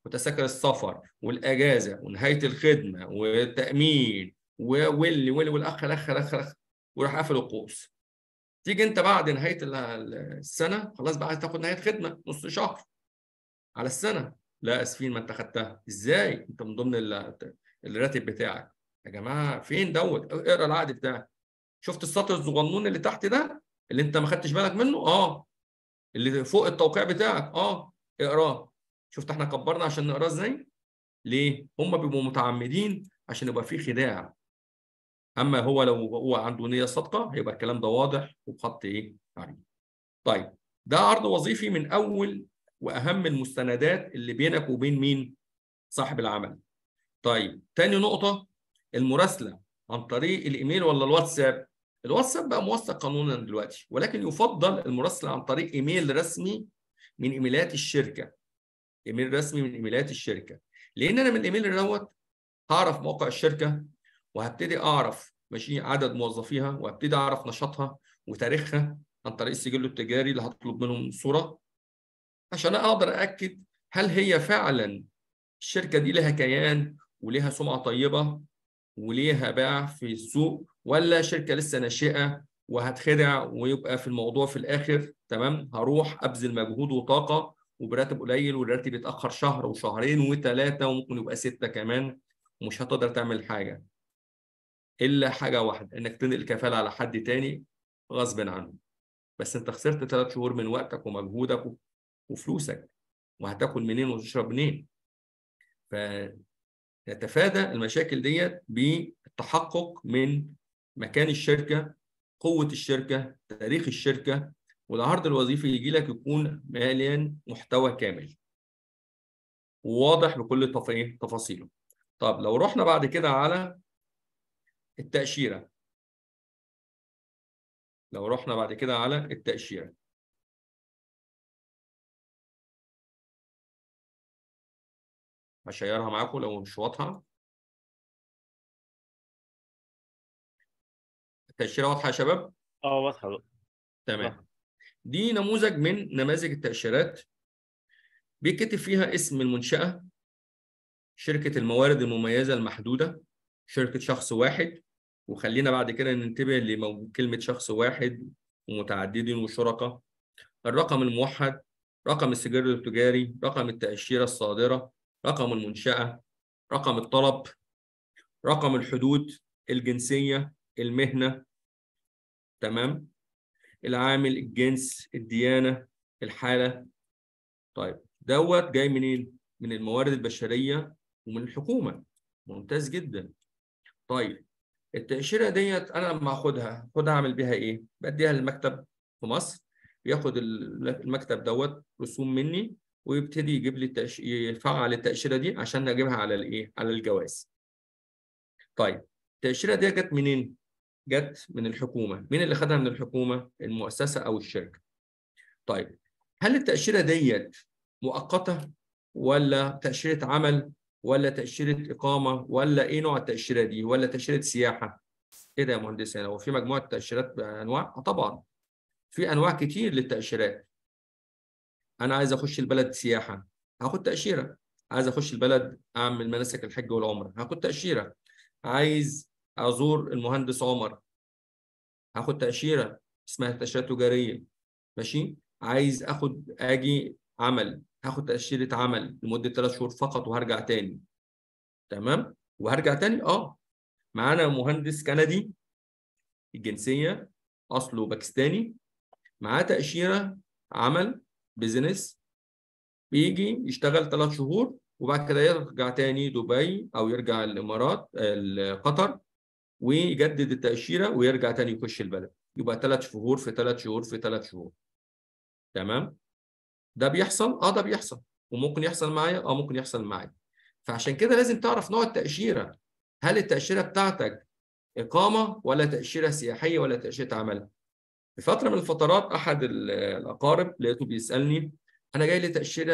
وتذاكر السفر والاجازه ونهايه الخدمه والتامين واللي واللي والاخ الاخ الاخ الاخ وراح قافل القوس تيجي انت بعد نهايه السنه خلاص بقى عايز تاخد نهايه خدمه نص شهر على السنه لا اسفين ما انت خدتها ازاي انت من ضمن الراتب بتاعك يا جماعه فين دوت اقرا العقد بتاعك شفت السطر الصغنون اللي تحت ده اللي انت ما خدتش بالك منه اه اللي فوق التوقيع بتاعك اه اقراه شفت احنا كبرنا عشان نقراه ازاي ليه هم بيبقوا متعمدين عشان يبقى في خداع اما هو لو هو عنده نيه صادقه هيبقى الكلام ده واضح وبخط ايه عريض طيب ده عرض وظيفي من اول واهم المستندات اللي بينك وبين مين صاحب العمل طيب تاني نقطه المراسله عن طريق الايميل ولا الواتساب الواتساب بقى موثق قانونا دلوقتي ولكن يفضل المراسله عن طريق ايميل رسمي من ايميلات الشركه ايميل رسمي من ايميلات الشركه لان انا من الايميل دوت هعرف موقع الشركه وهبتدي اعرف ماشي عدد موظفيها وهبتدي اعرف نشاطها وتاريخها عن طريق السجل التجاري اللي هطلب منهم صوره عشان اقدر اكد هل هي فعلا الشركه دي لها كيان وليها سمعه طيبه وليها باع في السوق ولا شركه لسه ناشئه وهتخدع ويبقى في الموضوع في الاخر تمام هروح ابذل مجهود وطاقه وبراتب قليل والراتب يتاخر شهر وشهرين وثلاثه وممكن يبقى سته كمان ومش هتقدر تعمل حاجه الا حاجه واحده انك تنقل الكفاله على حد تاني غصب عنه بس انت خسرت ثلاث شهور من وقتك ومجهودك وفلوسك وهتاكل منين وتشرب منين فنتفادى المشاكل ديت بالتحقق من مكان الشركه قوه الشركه تاريخ الشركه والعرض الوظيفي يجي لك يكون ماليا محتوى كامل وواضح بكل تفاصيله طب لو رحنا بعد كده على التأشيرة لو رحنا بعد كده على التأشيرة هشيرها معاكم لو مش واضحة التأشيرة واضحة يا شباب؟ اه واضحة بقى تمام دي نموذج من نماذج التأشيرات بيكتب فيها اسم المنشأة شركة الموارد المميزة المحدودة شركة شخص واحد وخلينا بعد كده ننتبه لكلمة شخص واحد ومتعددين وشركاء الرقم الموحد رقم السجل التجاري رقم التأشيرة الصادرة رقم المنشأة رقم الطلب رقم الحدود الجنسية المهنة تمام العامل الجنس الديانة الحالة طيب دوت جاي منين؟ من الموارد البشرية ومن الحكومة ممتاز جدا طيب التأشيرة ديت أنا لما أخدها أخدها أعمل بيها إيه؟ بديها للمكتب في مصر ياخد المكتب دوت رسوم مني ويبتدي يجيب لي التأش... يفعل التأشيرة دي عشان أجيبها على الإيه؟ على الجواز. طيب التأشيرة دي جت منين؟ جت من الحكومة، مين اللي خدها من الحكومة؟ المؤسسة أو الشركة. طيب هل التأشيرة ديت مؤقتة ولا تأشيرة عمل ولا تأشيرة إقامة ولا إيه نوع التأشيرة دي ولا تأشيرة سياحة إيه ده يا مهندس هنا هو في مجموعة تأشيرات بأنواع؟ آه طبعا في أنواع كتير للتأشيرات أنا عايز أخش البلد سياحة هاخد تأشيرة عايز أخش البلد أعمل مناسك الحج والعمرة هاخد تأشيرة عايز أزور المهندس عمر هاخد تأشيرة اسمها تأشيرة تجارية ماشي عايز أخد أجي عمل هاخد تأشيرة عمل لمدة ثلاث شهور فقط وهرجع تاني تمام وهرجع تاني اه معانا مهندس كندي الجنسية أصله باكستاني معاه تأشيرة عمل بيزنس بيجي يشتغل ثلاث شهور وبعد كده يرجع تاني دبي أو يرجع الإمارات قطر ويجدد التأشيرة ويرجع تاني يخش البلد يبقى ثلاث شهور في ثلاث شهور في ثلاث شهور تمام ده بيحصل اه ده بيحصل وممكن يحصل معايا اه ممكن يحصل معايا فعشان كده لازم تعرف نوع التأشيرة هل التأشيرة بتاعتك إقامة ولا تأشيرة سياحية ولا تأشيرة عمل في فترة من الفترات أحد الأقارب لقيته بيسألني أنا جاي لي تأشيرة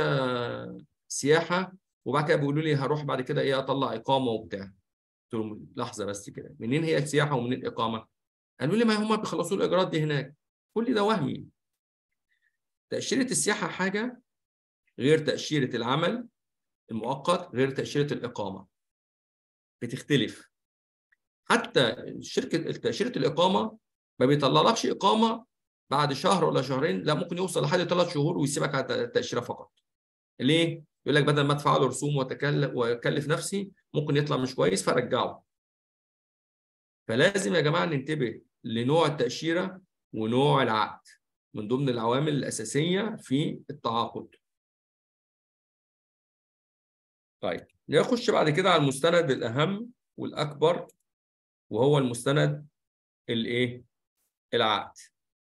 سياحة وبعد كده بيقولوا لي هروح بعد كده إيه أطلع إقامة وبتاع قلت لهم لحظة بس كده منين هي السياحة ومنين الإقامة؟ قالوا لي ما هم بيخلصوا الإجراءات دي هناك كل ده وهمي تأشيرة السياحة حاجة غير تأشيرة العمل المؤقت غير تاشيره الاقامه بتختلف حتى شركه تاشيره الاقامه ما بيطلعلكش اقامه بعد شهر ولا شهرين لا ممكن يوصل لحد ثلاث شهور ويسيبك على التاشيره فقط ليه يقول لك بدل ما ادفع له رسوم واتكلف واكلف نفسي ممكن يطلع مش كويس فارجعه فلازم يا جماعه ننتبه لنوع التاشيره ونوع العقد من ضمن العوامل الاساسيه في التعاقد طيب نخش بعد كده على المستند الاهم والاكبر وهو المستند الايه العقد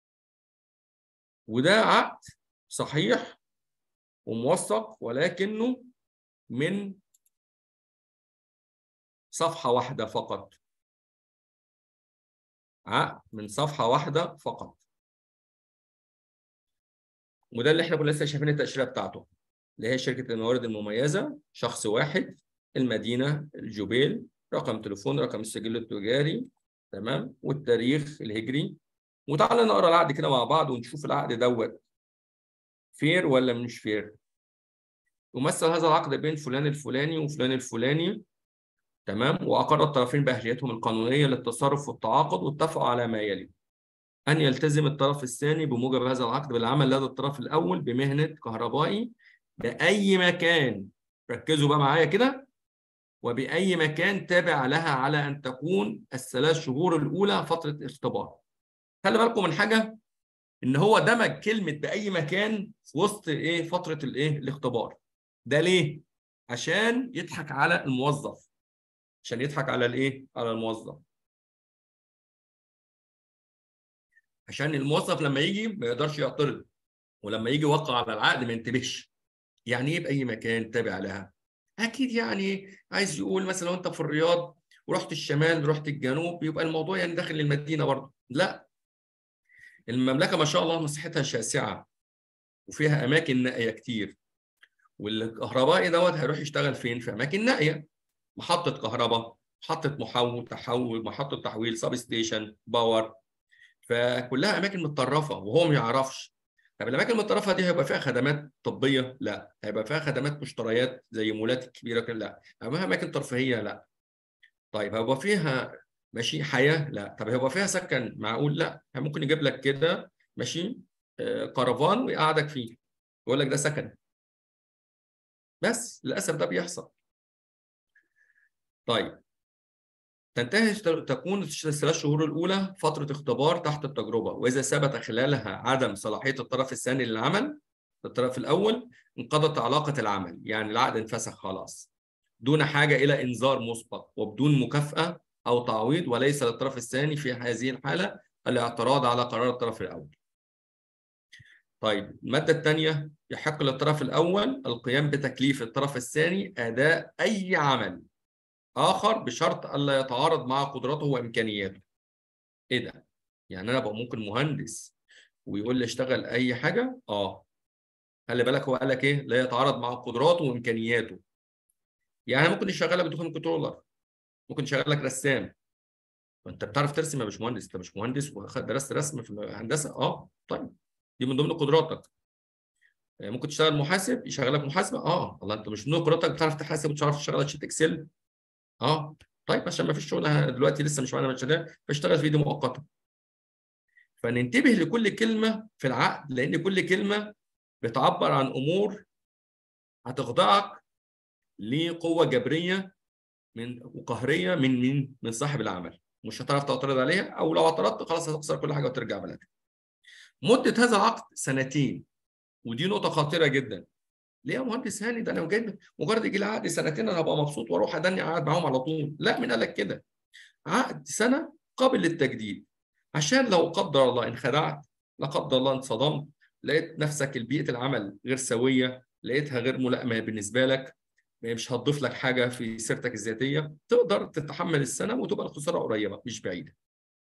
وده عقد صحيح وموثق ولكنه من صفحة واحدة فقط عقد من صفحة واحدة فقط وده اللي احنا كنا لسه شايفين التأشيرة بتاعته اللي هي شركة الموارد المميزة شخص واحد المدينة الجوبيل رقم تليفون رقم السجل التجاري تمام والتاريخ الهجري وتعالى نقرا العقد كده مع بعض ونشوف العقد دوت فير ولا مش فير يمثل هذا العقد بين فلان الفلاني وفلان الفلاني تمام واقر الطرفين باهليتهم القانونيه للتصرف والتعاقد واتفقوا على ما يلي ان يلتزم الطرف الثاني بموجب هذا العقد بالعمل لدى الطرف الاول بمهنه كهربائي باي مكان ركزوا بقى معايا كده وباي مكان تابع لها على ان تكون الثلاث شهور الاولى فتره اختبار خلي بالكم من حاجه ان هو دمج كلمه باي مكان في وسط ايه فتره الايه الاختبار ده ليه عشان يضحك على الموظف عشان يضحك على الايه على الموظف عشان الموظف لما يجي ما يقدرش يعترض ولما يجي يوقع على العقد ما ينتبهش يعني ايه باي مكان تابع لها اكيد يعني عايز يقول مثلا لو انت في الرياض ورحت الشمال رحت الجنوب يبقى الموضوع يعني داخل المدينه برضه لا المملكه ما شاء الله مساحتها شاسعه وفيها اماكن نائيه كتير والكهربائي دوت هيروح يشتغل فين في اماكن نائيه محطه كهرباء محطه محول تحول محطه تحويل سب ستيشن باور فكلها اماكن متطرفه وهو ما يعرفش طب الاماكن المتطرفه دي هيبقى فيها خدمات طبيه لا هيبقى فيها خدمات مشتريات زي مولات كبيره لا هيبقى اماكن ترفيهيه لا طيب هيبقى فيها ماشي حياه لا طب هيبقى فيها سكن معقول لا ممكن يجيب لك كده ماشي آه كرفان ويقعدك فيه يقول لك ده سكن بس للاسف ده بيحصل طيب تنتهي تكون الثلاث شهور الاولى فتره اختبار تحت التجربه واذا ثبت خلالها عدم صلاحيه الطرف الثاني للعمل الطرف الاول انقضت علاقه العمل يعني العقد انفسخ خلاص دون حاجه الى انذار مسبق وبدون مكافاه او تعويض وليس للطرف الثاني في هذه الحاله الاعتراض على قرار الطرف الاول طيب الماده الثانيه يحق للطرف الاول القيام بتكليف الطرف الثاني اداء اي عمل اخر بشرط الا يتعارض مع قدراته وامكانياته ايه ده يعني انا ابقى ممكن مهندس ويقول لي اشتغل اي حاجه اه خلي بالك هو قال لك ايه لا يتعارض مع قدراته وامكانياته يعني ممكن يشغلك بدخول كنترولر ممكن يشغلك رسام انت بتعرف ترسم يا باشمهندس انت مش مهندس ودرست رسم في الهندسه اه طيب دي من ضمن قدراتك ممكن تشتغل محاسب يشغلك محاسبه اه الله انت مش من قدراتك بتعرف تحاسب وتعرف تشتغل شيت اكسل اه طيب عشان ما فيش شغل دلوقتي لسه مش معانا مشاريع فاشتغل في دي مؤقته فننتبه لكل كلمه في العقد لان كل كلمه بتعبر عن امور هتخضعك لقوه جبريه من وقهريه من من من صاحب العمل مش هتعرف تعترض عليها او لو اعترضت خلاص هتخسر كل حاجه وترجع بلدك مده هذا العقد سنتين ودي نقطه خطيره جدا ليه يا مهندس هاني ده انا جاي مجرد يجي لي عقد سنتين انا هبقى مبسوط واروح ادني قاعد معاهم على طول لا مين قال لك كده عقد سنه قابل للتجديد عشان لو قدر الله انخدعت لا قدر الله انصدمت لقيت نفسك البيئه العمل غير سويه لقيتها غير ملائمه بالنسبه لك مش هتضيف لك حاجه في سيرتك الذاتيه تقدر تتحمل السنه وتبقى الخساره قريبه مش بعيده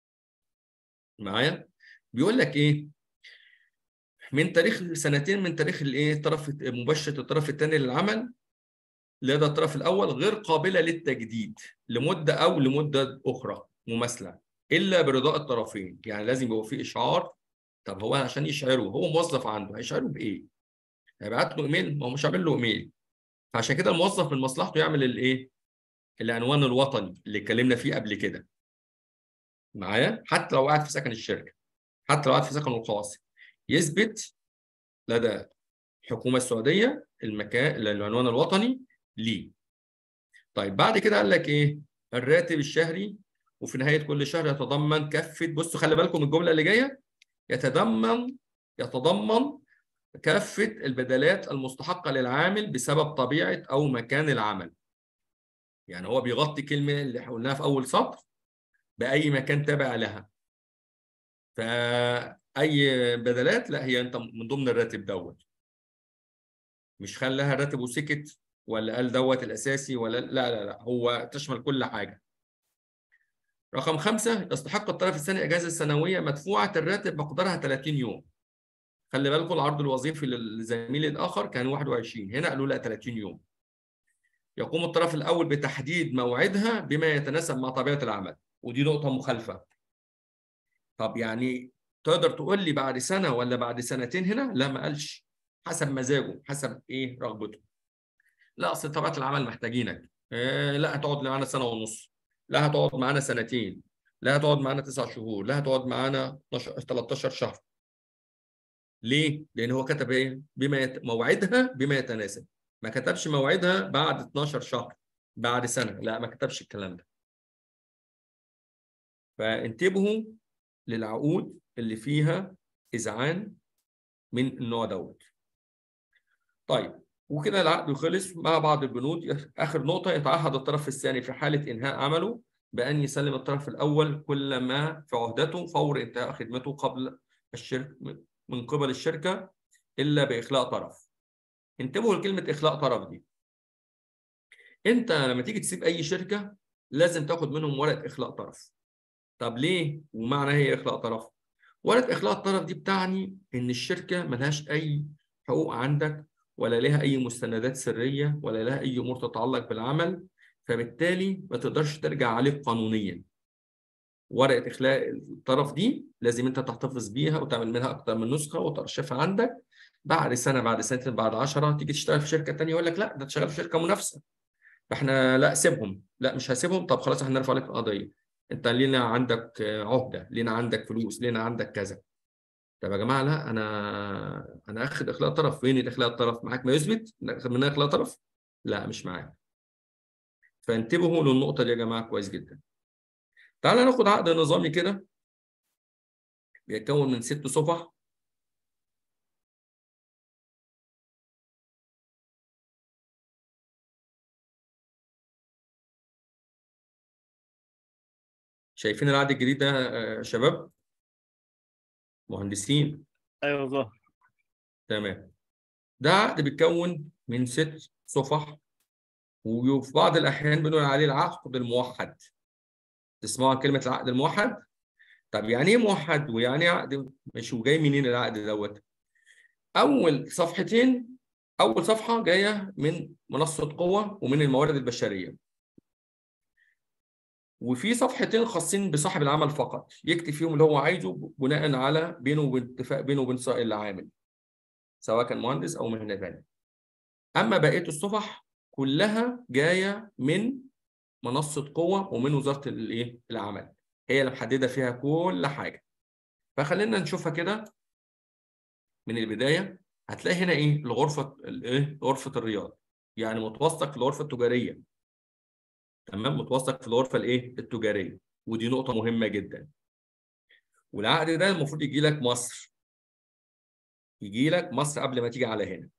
معايا بيقول لك ايه من تاريخ سنتين من تاريخ الايه الطرف مباشره الطرف الثاني للعمل لدى الطرف الاول غير قابله للتجديد لمده او لمده اخرى مماثله الا برضاء الطرفين يعني لازم يبقى في اشعار طب هو عشان يشعره هو موظف عنده هيشعره بايه؟ هيبعت له ايميل ما هو مش عامل له ايميل فعشان كده الموظف من مصلحته يعمل الايه العنوان الوطني اللي اتكلمنا فيه قبل كده معايا حتى لو قاعد في سكن الشركه حتى لو قاعد في سكن القواصي يثبت لدى الحكومه السعوديه المكان العنوان الوطني ليه طيب بعد كده قال لك ايه الراتب الشهري وفي نهايه كل شهر يتضمن كافه بصوا خلي بالكم الجمله اللي جايه يتضمن يتضمن كافه البدلات المستحقه للعامل بسبب طبيعه او مكان العمل يعني هو بيغطي كلمه اللي قلناها في اول سطر باي مكان تابع لها فاي بدلات لا هي انت من ضمن الراتب دوت مش خلاها راتب وسكت ولا قال دوت الاساسي ولا لا لا لا هو تشمل كل حاجه رقم خمسة يستحق الطرف الثاني إجازة سنوية مدفوعة الراتب مقدارها 30 يوم. خلي بالكم العرض الوظيفي للزميل الآخر كان 21 هنا قالوا لا 30 يوم. يقوم الطرف الأول بتحديد موعدها بما يتناسب مع طبيعة العمل ودي نقطة مخالفة. طب يعني تقدر تقول لي بعد سنة ولا بعد سنتين هنا؟ لا ما قالش حسب مزاجه حسب إيه رغبته. لا أصل طبيعة العمل محتاجينك. إيه لا هتقعد معانا سنة ونص. لا هتقعد معانا سنتين لا هتقعد معانا تسع شهور لا هتقعد معانا 12 13 شهر ليه؟ لأن هو كتب إيه؟ بما يت... موعدها بما يتناسب ما كتبش موعدها بعد 12 شهر بعد سنة لا ما كتبش الكلام ده فانتبهوا للعقود اللي فيها إذعان من النوع دوت طيب وكده العقد خلص مع بعض البنود اخر نقطه يتعهد الطرف الثاني في حاله انهاء عمله بان يسلم الطرف الاول كل ما في عهدته فور انتهاء خدمته قبل الشركه من قبل الشركه الا باخلاء طرف انتبهوا لكلمه اخلاء طرف دي انت لما تيجي تسيب اي شركه لازم تاخد منهم ورقه اخلاء طرف طب ليه ومعنى هي اخلاء طرف ورقه اخلاء الطرف دي بتعني ان الشركه ملهاش اي حقوق عندك ولا لها اي مستندات سريه ولا لها اي امور تتعلق بالعمل فبالتالي ما تقدرش ترجع عليك قانونيا ورقه اخلاء الطرف دي لازم انت تحتفظ بيها وتعمل منها اكتر من نسخه وترشفها عندك بعد سنه بعد سنتين بعد 10 تيجي تشتغل في شركه ثانيه يقول لك لا ده انت شغال في شركه منافسه فاحنا لا سيبهم لا مش هسيبهم طب خلاص احنا هنرفع عليك قضيه انت لينا عندك عهده لينا عندك فلوس لينا عندك كذا طب يا جماعه لا انا انا اخد اخلاء طرف فين الاخلاء الطرف معاك ما يثبت ناخد منها اخلاء طرف لا مش معاك فانتبهوا للنقطه دي يا جماعه كويس جدا تعالى ناخد عقد نظامي كده بيتكون من ست صفح شايفين العقد الجديد ده يا شباب مهندسين ايوه ظهر تمام ده عقد بيتكون من ست صفح وفي بعض الاحيان بنقول عليه العقد الموحد تسمعوا عن كلمه العقد الموحد طب يعني ايه موحد ويعني ايه عقد مش وجاي منين العقد دوت اول صفحتين اول صفحه جايه من منصه قوه ومن الموارد البشريه وفي صفحتين خاصين بصاحب العمل فقط يكتب فيهم اللي هو عايزه بناء على بينه وبين اتفاق بينه وبين العامل سواء كان مهندس او مهنه ثانيه اما بقيه الصفح كلها جايه من منصه قوه ومن وزاره الايه العمل هي اللي محدده فيها كل حاجه فخلينا نشوفها كده من البدايه هتلاقي هنا ايه الغرفه الايه غرفه الرياض يعني متوثق في الغرفه التجاريه تمام متوثق في الغرفه الايه التجاريه ودي نقطه مهمه جدا والعقد ده المفروض يجي لك مصر يجي لك مصر قبل ما تيجي على هنا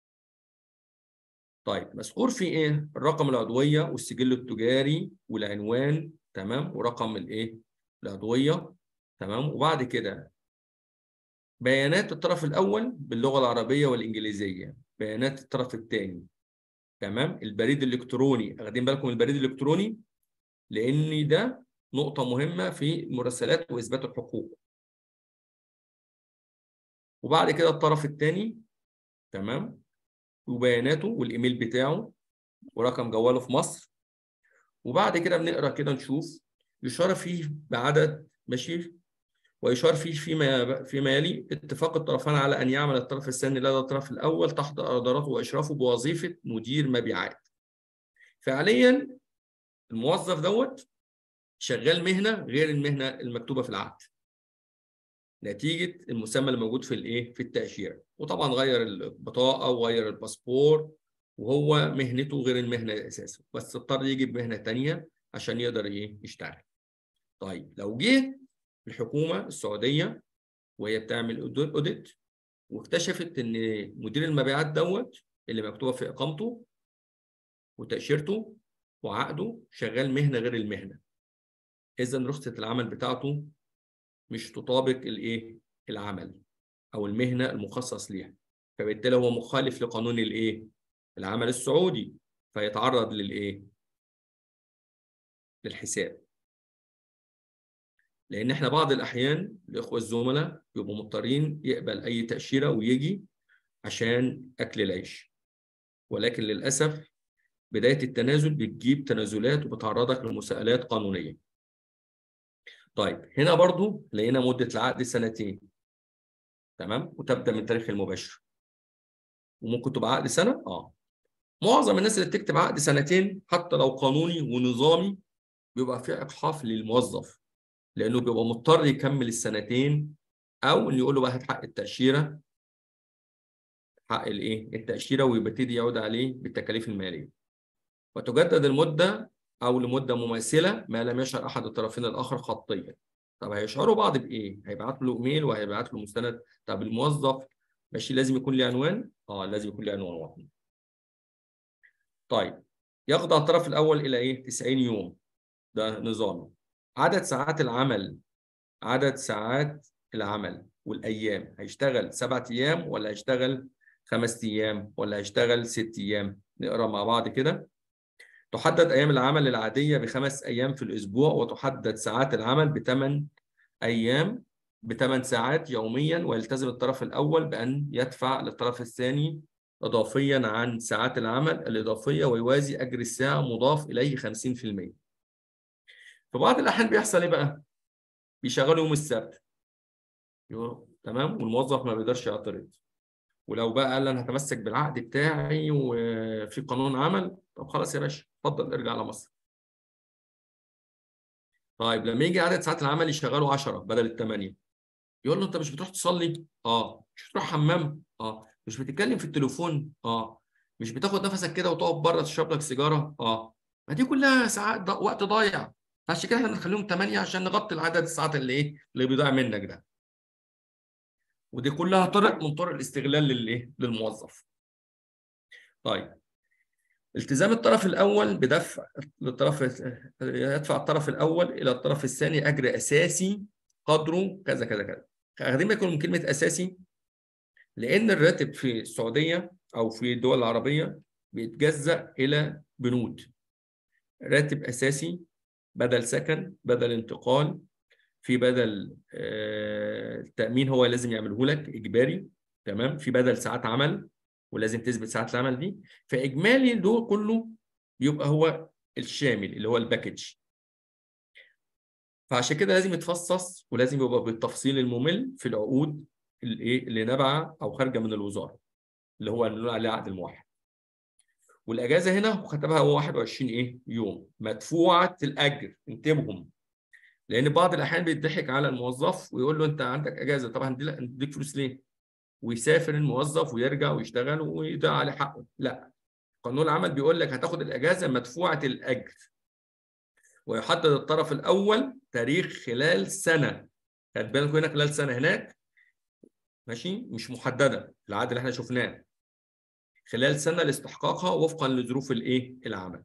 طيب مذكور في ايه الرقم العضويه والسجل التجاري والعنوان تمام ورقم الايه العضويه تمام وبعد كده بيانات الطرف الاول باللغه العربيه والانجليزيه بيانات الطرف الثاني تمام البريد الالكتروني واخدين بالكم البريد الالكتروني لان ده نقطه مهمه في المراسلات واثبات الحقوق وبعد كده الطرف الثاني تمام وبياناته والايميل بتاعه ورقم جواله في مصر وبعد كده بنقرا كده نشوف يشار فيه بعدد ماشي ويشار فيه فيما فيما يلي اتفاق الطرفان على ان يعمل الطرف الثاني لدى الطرف الاول تحت ادارته واشرافه بوظيفه مدير مبيعات. فعليا الموظف دوت شغال مهنه غير المهنه المكتوبه في العقد. نتيجه المسمى اللي موجود في الايه؟ في التاشيره، وطبعا غير البطاقه وغير الباسبور وهو مهنته غير المهنه الاساسيه، بس اضطر يجي بمهنه ثانيه عشان يقدر ايه؟ يشتغل. طيب لو جه الحكومه السعوديه وهي بتعمل اوديت واكتشفت ان مدير المبيعات دوت اللي مكتوبه في اقامته وتاشيرته وعقده شغال مهنه غير المهنه. اذا رخصه العمل بتاعته مش تطابق الايه؟ العمل او المهنه المخصص ليها. فبالتالي هو مخالف لقانون الايه؟ العمل السعودي فيتعرض للايه؟ للحساب. لان احنا بعض الاحيان الاخوه الزملاء بيبقوا مضطرين يقبل اي تاشيره ويجي عشان اكل العيش ولكن للاسف بدايه التنازل بتجيب تنازلات وبتعرضك لمساءلات قانونيه طيب هنا برضو لقينا مده العقد سنتين تمام وتبدا من تاريخ المباشر وممكن تبقى عقد سنه اه معظم الناس اللي بتكتب عقد سنتين حتى لو قانوني ونظامي بيبقى فيه اجحاف للموظف لانه بيبقى مضطر يكمل السنتين او ان يقول له بقى هات حق التاشيره حق الايه التاشيره ويبتدي يعود عليه بالتكاليف الماليه وتجدد المده او لمده مماثله ما لم يشعر احد الطرفين الاخر خطيا طب هيشعروا بعض بايه هيبعت له ايميل وهيبعت له مستند طب الموظف ماشي لازم يكون له عنوان اه لازم يكون له عنوان وطني طيب يخضع الطرف الاول الى ايه 90 يوم ده نظامي عدد ساعات العمل عدد ساعات العمل والايام هيشتغل سبعة ايام ولا هيشتغل خمس ايام ولا هيشتغل ست ايام نقرا مع بعض كده تحدد ايام العمل العاديه بخمس ايام في الاسبوع وتحدد ساعات العمل بثمان ايام بثمان ساعات يوميا ويلتزم الطرف الاول بان يدفع للطرف الثاني اضافيا عن ساعات العمل الاضافيه ويوازي اجر الساعه مضاف اليه 50% في بعض الاحيان بيحصل ايه بقى؟ بيشغلوا يوم السبت تمام والموظف ما بيقدرش يعترض ولو بقى قال انا هتمسك بالعقد بتاعي وفي قانون عمل طب خلاص يا باشا اتفضل ارجع على مصر طيب لما يجي عدد ساعات العمل يشغلوا 10 بدل الثمانيه يقول له انت مش بتروح تصلي؟ اه مش بتروح حمام؟ اه مش بتتكلم في التليفون؟ اه مش بتاخد نفسك كده وتقف بره تشرب لك سيجاره؟ اه ما دي كلها ساعات وقت ضايع فعشان كده احنا بنخليهم 8 عشان نغطي العدد الساعات اللي ايه اللي بيضيع منك ده ودي كلها طرق من طرق الاستغلال للايه للموظف طيب التزام الطرف الاول بدفع للطرف يدفع الطرف الاول الى الطرف الثاني اجر اساسي قدره كذا كذا كذا واخدين بالكم من كلمه اساسي لان الراتب في السعوديه او في الدول العربيه بيتجزأ الى بنود راتب اساسي بدل سكن بدل انتقال في بدل التامين هو لازم يعمله لك اجباري تمام في بدل ساعات عمل ولازم تثبت ساعات العمل دي فاجمالي دول كله بيبقى هو الشامل اللي هو الباكج فعشان كده لازم يتفصص ولازم يبقى بالتفصيل الممل في العقود الايه اللي نابعه او خارجه من الوزاره اللي هو اللي عليه عقد الموحد والاجازه هنا كتبها هو 21 ايه يوم مدفوعه الاجر انتبههم لان بعض الاحيان بيضحك على الموظف ويقول له انت عندك اجازه طبعا هنديك فلوس ليه ويسافر الموظف ويرجع ويشتغل ويضيع عليه حقه لا قانون العمل بيقول لك هتاخد الاجازه مدفوعه الاجر ويحدد الطرف الاول تاريخ خلال سنه خد بالكم هنا خلال سنه هناك ماشي مش محدده العقد اللي احنا شفناه خلال سنه لاستحقاقها وفقا لظروف الايه العمل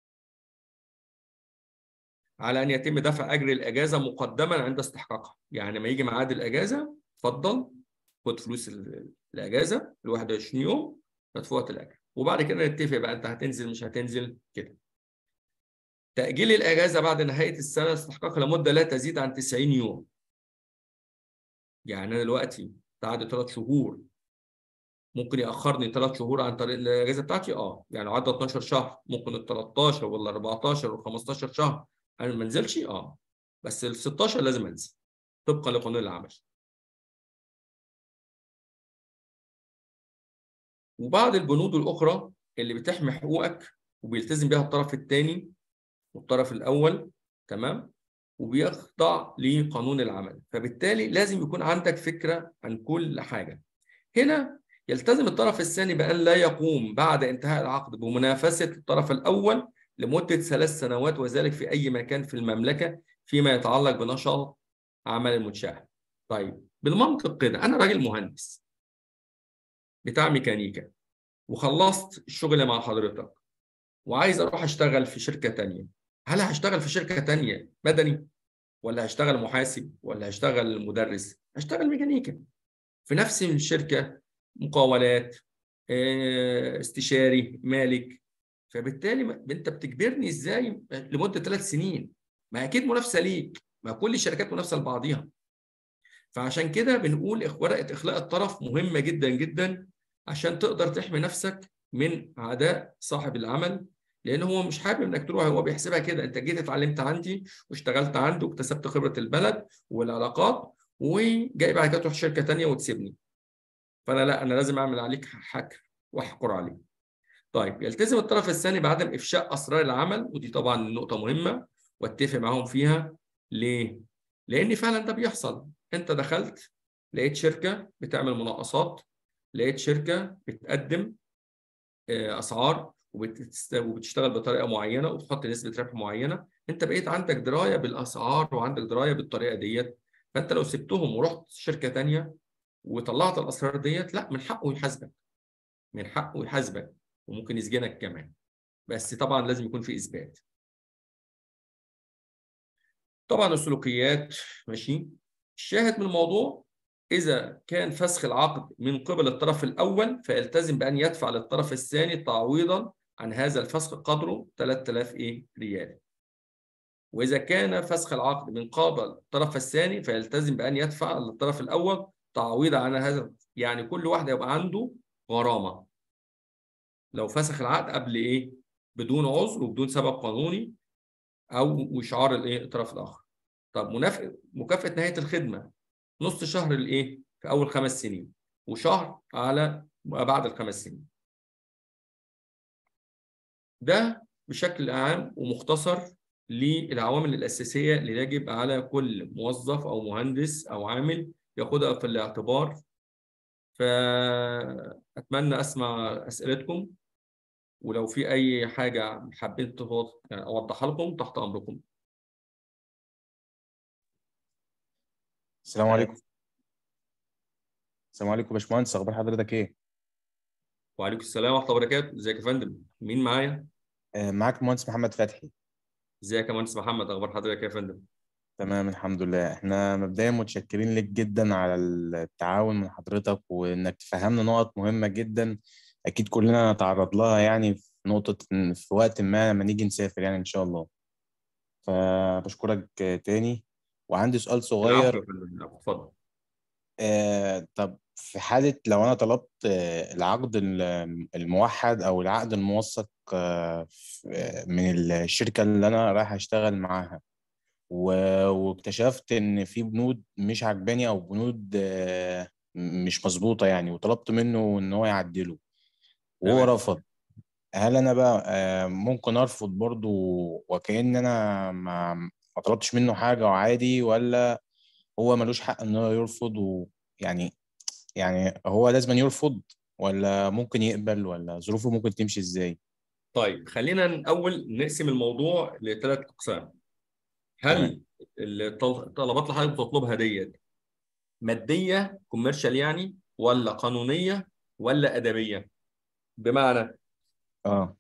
على ان يتم دفع اجر الاجازه مقدما عند استحقاقها يعني ما يجي ميعاد الاجازه اتفضل خد فلوس الاجازه ال 21 يوم مدفوعه الاجر وبعد كده نتفق بقى انت هتنزل مش هتنزل كده تاجيل الاجازه بعد نهايه السنه استحقاقها لمده لا تزيد عن 90 يوم يعني انا دلوقتي بعد ثلاث شهور ممكن ياخرني ثلاث شهور عن طريق الاجازه بتاعتي اه يعني عدى 12 شهر ممكن ال 13 ولا 14 ولا 15 شهر انا ما انزلش اه بس ال 16 لازم انزل طبقا لقانون العمل وبعض البنود الاخرى اللي بتحمي حقوقك وبيلتزم بها الطرف الثاني والطرف الاول تمام وبيخضع لقانون العمل فبالتالي لازم يكون عندك فكره عن كل حاجه هنا يلتزم الطرف الثاني بأن لا يقوم بعد انتهاء العقد بمنافسة الطرف الأول لمدة ثلاث سنوات وذلك في أي مكان في المملكة فيما يتعلق بنشاط عمل المنشأة. طيب بالمنطق كده أنا راجل مهندس بتاع ميكانيكا وخلصت الشغل مع حضرتك وعايز أروح أشتغل في شركة تانية هل هشتغل في شركة تانية مدني ولا هشتغل محاسب ولا هشتغل مدرس؟ هشتغل ميكانيكا في نفس الشركة مقاولات استشاري مالك فبالتالي انت بتجبرني ازاي لمده ثلاث سنين ما اكيد منافسه ليك ما كل الشركات منافسه لبعضيها فعشان كده بنقول ورقه اخلاء الطرف مهمه جدا جدا عشان تقدر تحمي نفسك من اعداء صاحب العمل لان هو مش حابب انك تروح هو بيحسبها كده انت جيت اتعلمت عندي واشتغلت عندي واكتسبت خبره البلد والعلاقات وجاي بعد كده تروح شركه ثانيه وتسيبني فانا لا انا لازم اعمل عليك حكر واحكر عليه. طيب يلتزم الطرف الثاني بعدم افشاء اسرار العمل ودي طبعا نقطه مهمه واتفق معاهم فيها ليه؟ لان فعلا ده بيحصل انت دخلت لقيت شركه بتعمل مناقصات لقيت شركه بتقدم اسعار وبتشتغل بطريقه معينه وتحط نسبه ربح معينه انت بقيت عندك درايه بالاسعار وعندك درايه بالطريقه ديت فانت لو سبتهم ورحت شركه ثانيه وطلعت الاسرار ديت لا من حقه يحاسبك من حقه يحاسبك وممكن يسجنك كمان بس طبعا لازم يكون في اثبات طبعا السلوكيات ماشي الشاهد من الموضوع اذا كان فسخ العقد من قبل الطرف الاول فيلتزم بان يدفع للطرف الثاني تعويضا عن هذا الفسخ قدره 3000 ايه ريال واذا كان فسخ العقد من قبل الطرف الثاني فيلتزم بان يدفع للطرف الاول تعويض عن هذا يعني كل واحد يبقى عنده غرامه لو فسخ العقد قبل ايه بدون عذر وبدون سبب قانوني او اشعار الايه الطرف الاخر طب منافق مكافاه نهايه الخدمه نص شهر الايه في اول خمس سنين وشهر على بعد الخمس سنين ده بشكل عام ومختصر للعوامل الاساسيه اللي يجب على كل موظف او مهندس او عامل ياخدها في الاعتبار فأتمنى أسمع أسئلتكم ولو في أي حاجة حبيت أوضحها لكم تحت أمركم السلام عليكم السلام عليكم يا باشمهندس اخبار حضرتك ايه؟ وعليكم السلام ورحمة الله وبركاته ازيك يا فندم مين معايا؟ آه معاك المهندس محمد فتحي ازيك يا مهندس محمد اخبار حضرتك يا فندم؟ تمام الحمد لله احنا مبدئيا متشكرين لك جدا على التعاون من حضرتك وانك تفهمنا نقط مهمة جدا اكيد كلنا نتعرض لها يعني في نقطة في وقت ما لما نيجي نسافر يعني ان شاء الله فبشكرك تاني وعندي سؤال صغير اتفضل آه طب في حالة لو أنا طلبت آه العقد الموحد أو العقد الموثق آه من الشركة اللي أنا رايح أشتغل معاها واكتشفت إن في بنود مش عجباني أو بنود آه مش مظبوطة يعني وطلبت منه إن هو يعدله وهو رفض هل أنا بقى آه ممكن أرفض برضو وكأن أنا ما ما طلبتش منه حاجة وعادي ولا هو ملوش حق إن هو يرفض ويعني يعني هو لازم يرفض ولا ممكن يقبل ولا ظروفه ممكن تمشي ازاي؟ طيب خلينا الاول نقسم الموضوع لثلاث اقسام هل الطلبات اللي حضرتك بتطلبها ديت ماديه كوميرشال يعني ولا قانونيه ولا ادبيه بمعنى اه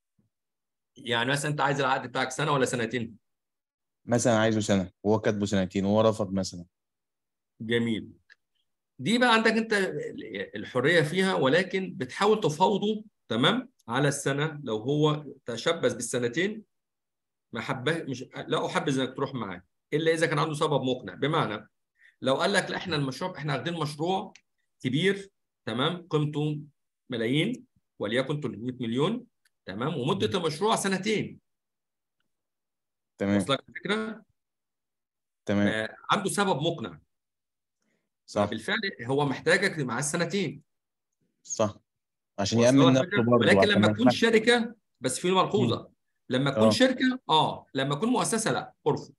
يعني مثلا انت عايز العقد بتاعك سنه ولا سنتين مثلا عايزه سنة وهو كاتبه سنتين وهو رفض مثلا جميل دي بقى عندك انت الحريه فيها ولكن بتحاول تفاوضه تمام على السنه لو هو تشبث بالسنتين ما حبه مش لا احبذ انك تروح معاه الا اذا كان عنده سبب مقنع بمعنى لو قال لك لا احنا المشروع احنا واخدين مشروع كبير تمام قيمته ملايين وليكن 300 مليون تمام ومده المشروع سنتين تمام وصلك الفكره تمام آه، عنده سبب مقنع صح بالفعل هو محتاجك معاه السنتين صح عشان واصل يأمن لك نفسه الفكرة؟ برضه ولكن عشان لما ما تكون ينفعش شركه بس في ملحوظه لما تكون اه. شركه اه لما تكون مؤسسه لا ارفض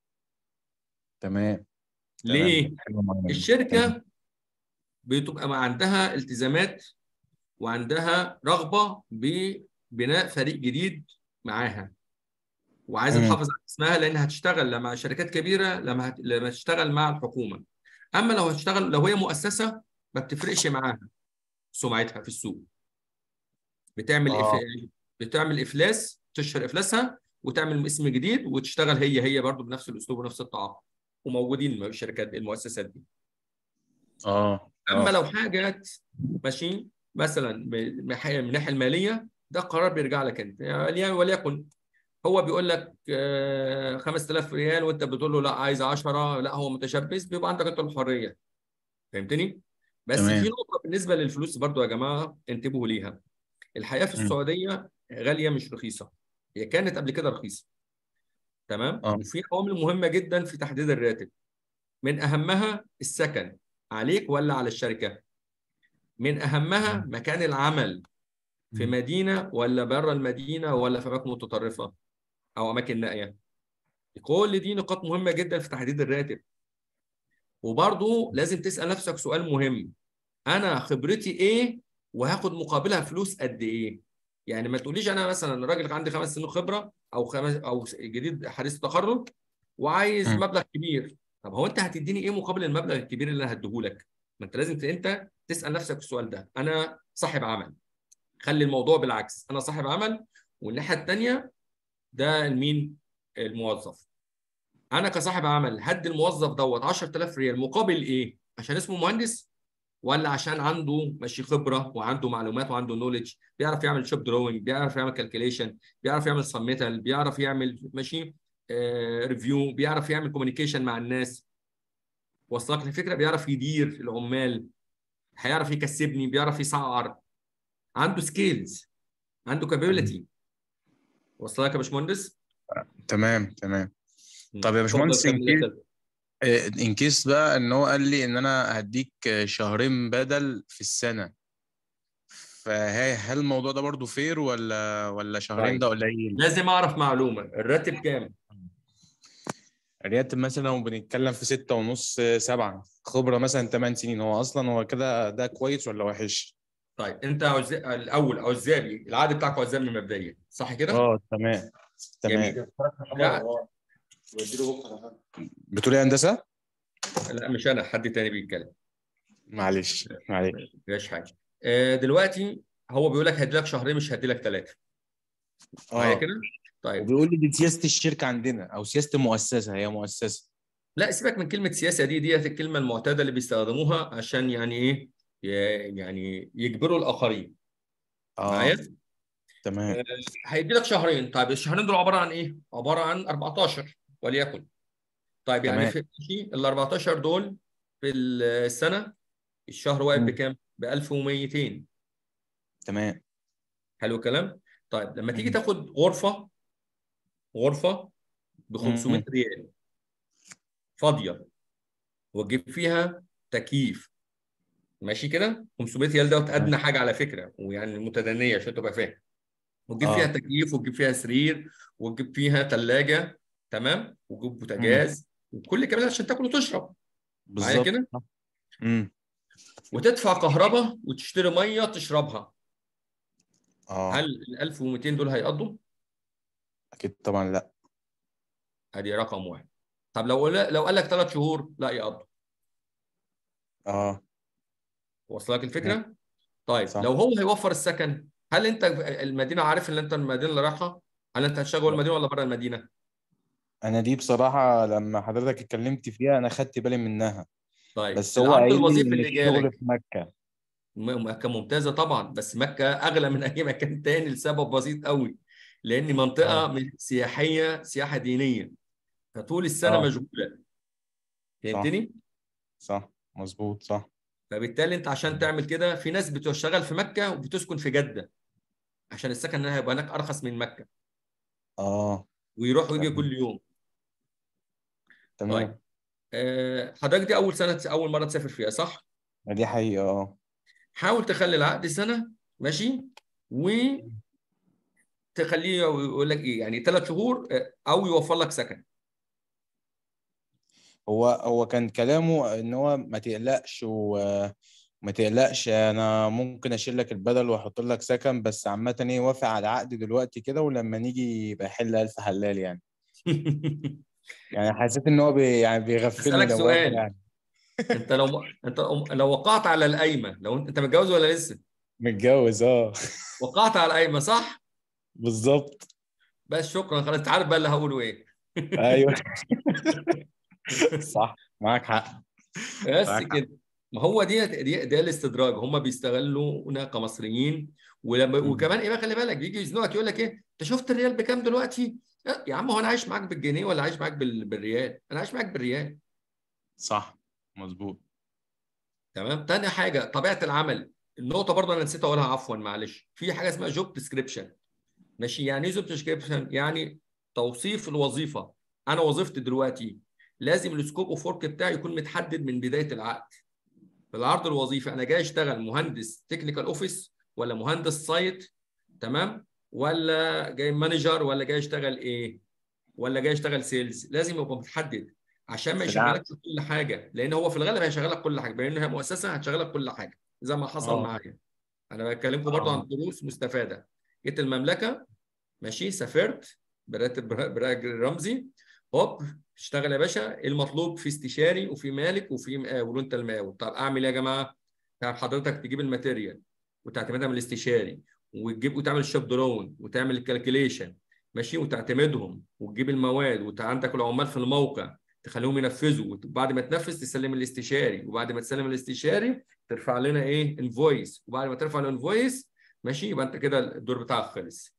تمام تمام ليه؟ حلو معانا تمام. الشركه بتبقى ما عندها التزامات وعندها رغبه ببناء فريق جديد معاها وعايزه مم. تحافظ على اسمها لانها هتشتغل لما مع شركات كبيره لما هت... لما تشتغل مع الحكومه اما لو هتشتغل لو هي مؤسسه ما بتفرقش معاها سمعتها في السوق بتعمل اه. إف... بتعمل افلاس تشهر افلاسها وتعمل اسم جديد وتشتغل هي هي برضه بنفس الاسلوب ونفس التعاقد وموجودين الشركات المؤسسات دي اه اما اه لو حاجات ماشي مثلا من من الناحيه من الناحية الماليه ده قرار بيرجع لك انت يعني وليكن هو بيقول لك آه، 5000 ريال وانت بتقول له لا عايز 10 لا هو متشبث بيبقى عندك انت الحريه فهمتني؟ بس تمام. في نقطه بالنسبه للفلوس برضو يا جماعه انتبهوا ليها الحياه في مم. السعوديه غاليه مش رخيصه هي كانت قبل كده رخيصه تمام؟ اه. وفي عوامل مهمه جدا في تحديد الراتب من اهمها السكن عليك ولا على الشركه؟ من اهمها مكان العمل في مم. مدينه ولا بره المدينه ولا في اماكن متطرفه او اماكن نائيه كل دي نقاط مهمه جدا في تحديد الراتب وبرضه لازم تسال نفسك سؤال مهم انا خبرتي ايه وهاخد مقابلها فلوس قد ايه يعني ما تقوليش انا مثلا راجل عندي خمس سنين خبره او خمس او جديد حديث تخرج وعايز مم. مبلغ كبير طب هو انت هتديني ايه مقابل المبلغ الكبير اللي انا هديهولك ما انت لازم ت- انت تسال نفسك السؤال ده انا صاحب عمل خلي الموضوع بالعكس انا صاحب عمل والناحيه الثانيه ده المين الموظف انا كصاحب عمل هدي الموظف دوت 10000 ريال مقابل ايه عشان اسمه مهندس ولا عشان عنده ماشي خبره وعنده معلومات وعنده نوليدج بيعرف يعمل شوب دروينج بيعرف يعمل كالكوليشن بيعرف يعمل سميتال بيعرف يعمل ماشي ريفيو بيعرف يعمل كوميونيكيشن مع الناس وصلك الفكره بيعرف يدير العمال هيعرف يكسبني بيعرف يسعر عنده سكيلز عنده كابابيلتي وصلك يا باشمهندس تمام تمام طب يا اتفضل باشمهندس كمل يا إن أستاذ. ان كيس بقى ان هو قال لي ان انا هديك شهرين بدل في السنه فهل الموضوع ده برضو فير ولا ولا شهرين طيب. ده قليل لازم اعرف معلومه الراتب كام الرياتب مثلا لو بنتكلم في ستة ونص سبعة خبرة مثلا 8 سنين هو أصلا هو كده ده كويس ولا وحش؟ طيب انت عز... الاول عزابي العقد بتاعك عزابي مبدئيا صح كده؟ اه تمام تمام جميل لا بتقول ايه يا هندسة؟ لا مش انا حد تاني بيتكلم معلش معلش مفيش حاجه آه، دلوقتي هو بيقول لك هدي لك شهرين مش هدي لك ثلاثه معايا اه كده؟ طيب وبيقول لي دي سياسة الشركة عندنا أو سياسة المؤسسة هي مؤسسة لا سيبك من كلمه سياسه دي ديت الكلمه المعتاده اللي بيستخدموها عشان يعني ايه ي- يعني يجبروا الاخرين اه معايا؟ تمام آه، هيدي لك شهرين طيب الشهرين دول عباره عن ايه؟ عباره عن 14 وليكن طيب يعني تمام. في في ال 14 دول في السنه الشهر واقف مم. بكام؟ ب 1200 تمام حلو الكلام؟ طيب لما تيجي مم. تاخد غرفه غرفه ب 500 مم. ريال فاضيه وتجيب فيها تكييف ماشي كده 500 ريال دوت ادنى حاجه على فكره ويعني متدنيه عشان تبقى فاهم وتجيب آه. فيها تكييف وتجيب فيها سرير وتجيب فيها ثلاجه تمام وتجيب بوتاجاز وكل الكلام ده عشان تاكل وتشرب معايا بالظبط كده امم وتدفع كهرباء وتشتري ميه تشربها اه هل ال 1200 دول هيقضوا؟ اكيد طبعا لا ادي رقم واحد طب لو قال- لو قال لك ثلاث شهور لا يقضوا اه وصل لك الفكره؟ طيب صح. لو هو هيوفر السكن هل انت المدينه عارف ان انت المدينه اللي رايحه؟ هل انت هتشتغل جوه لا. المدينه ولا بره المدينه؟ انا دي بصراحة لما حضرتك اتكلمت فيها انا خدت بالي منها طيب بس هو العرض قايل لي الوظيفي ان اللي الشغل جالك في مكة م- مكه ممتازه طبعا بس مكه اغلى من اي مكان تاني لسبب بسيط قوي لان منطقه آه. من- سياحيه سياحه دينيه فطول السنه آه. مشغوله فهمتني؟ صح مظبوط صح فبالتالي انت عشان تعمل كده في ناس بتشتغل في مكه وبتسكن في جده عشان السكن هنا هيبقى هناك ارخص من مكه اه ويروح ويجي تمام. كل يوم تمام طيب آه، حضرتك دي اول سنه اول مره تسافر فيها صح دي حقيقة اه حاول تخلي العقد سنه ماشي و تخليه يقول لك ايه يعني ثلاث شهور آه، او يوفر لك سكن هو هو كان كلامه ان هو ما تقلقش وما تقلقش انا ممكن اشيل لك البدل واحط لك سكن بس عامة ايه وافق على العقد دلوقتي كده ولما نيجي يبقى يحل الف حلال يعني يعني حسيت ان هو بي يعني بيغفلني اسالك لو سؤال يعني انت لو انت لو وقعت على القايمه لو انت انت متجوز ولا لسه متجوز اه وقعت على القايمه صح بالظبط بس شكرا خلاص انت عارف بقى اللي هقوله ايه ايوه صح معاك حق بس معاك حق. كده ما هو دي دي ده الاستدراج هم بيستغلونا كمصريين ولما مم. وكمان ايه بقى خلي بالك بيجي يزنقك يقول لك ايه انت شفت الريال بكام دلوقتي؟ لا يا عم هو انا عايش معاك بالجنيه ولا عايش معاك بال- بالريال؟ انا عايش معاك بالريال صح مظبوط تمام؟ تاني حاجه طبيعه العمل النقطه برضه انا نسيت اقولها عفوا معلش في حاجه اسمها جوب ديسكريبشن ماشي يعني ايه جوب ديسكريبشن؟ يعني توصيف الوظيفه انا وظيفتي دلوقتي لازم السكوب اوف ورك بتاعي يكون متحدد من بدايه العقد في العرض الوظيفي انا جاي اشتغل مهندس تكنيكال اوفيس ولا مهندس سايت تمام ولا جاي مانجر ولا جاي اشتغل ايه ولا جاي اشتغل سيلز لازم يبقى متحدد عشان ما في العقد. يشغلكش كل حاجه لان هو في الغالب هيشغلك كل حاجه بما انها مؤسسه هتشغلك كل حاجه زي ما حصل آه. معايا انا بكلمكم برضه آه. عن دروس مستفاده جيت المملكه ماشي سافرت براتب براج رمزي هوب اشتغل يا باشا إيه المطلوب في استشاري وفي مالك وفي مقاول وانت المقاول طب اعمل ايه يا جماعه؟ طب حضرتك تجيب الماتيريال وتعتمدها من الاستشاري وتجيب وتعمل الشوب درون وتعمل الكالكوليشن ماشي وتعتمدهم وتجيب المواد وعندك العمال في الموقع تخليهم ينفذوا وبعد ما تنفذ تسلم الاستشاري وبعد ما تسلم الاستشاري ترفع لنا ايه انفويس وبعد ما ترفع الانفويس ماشي يبقى انت كده الدور بتاعك خلص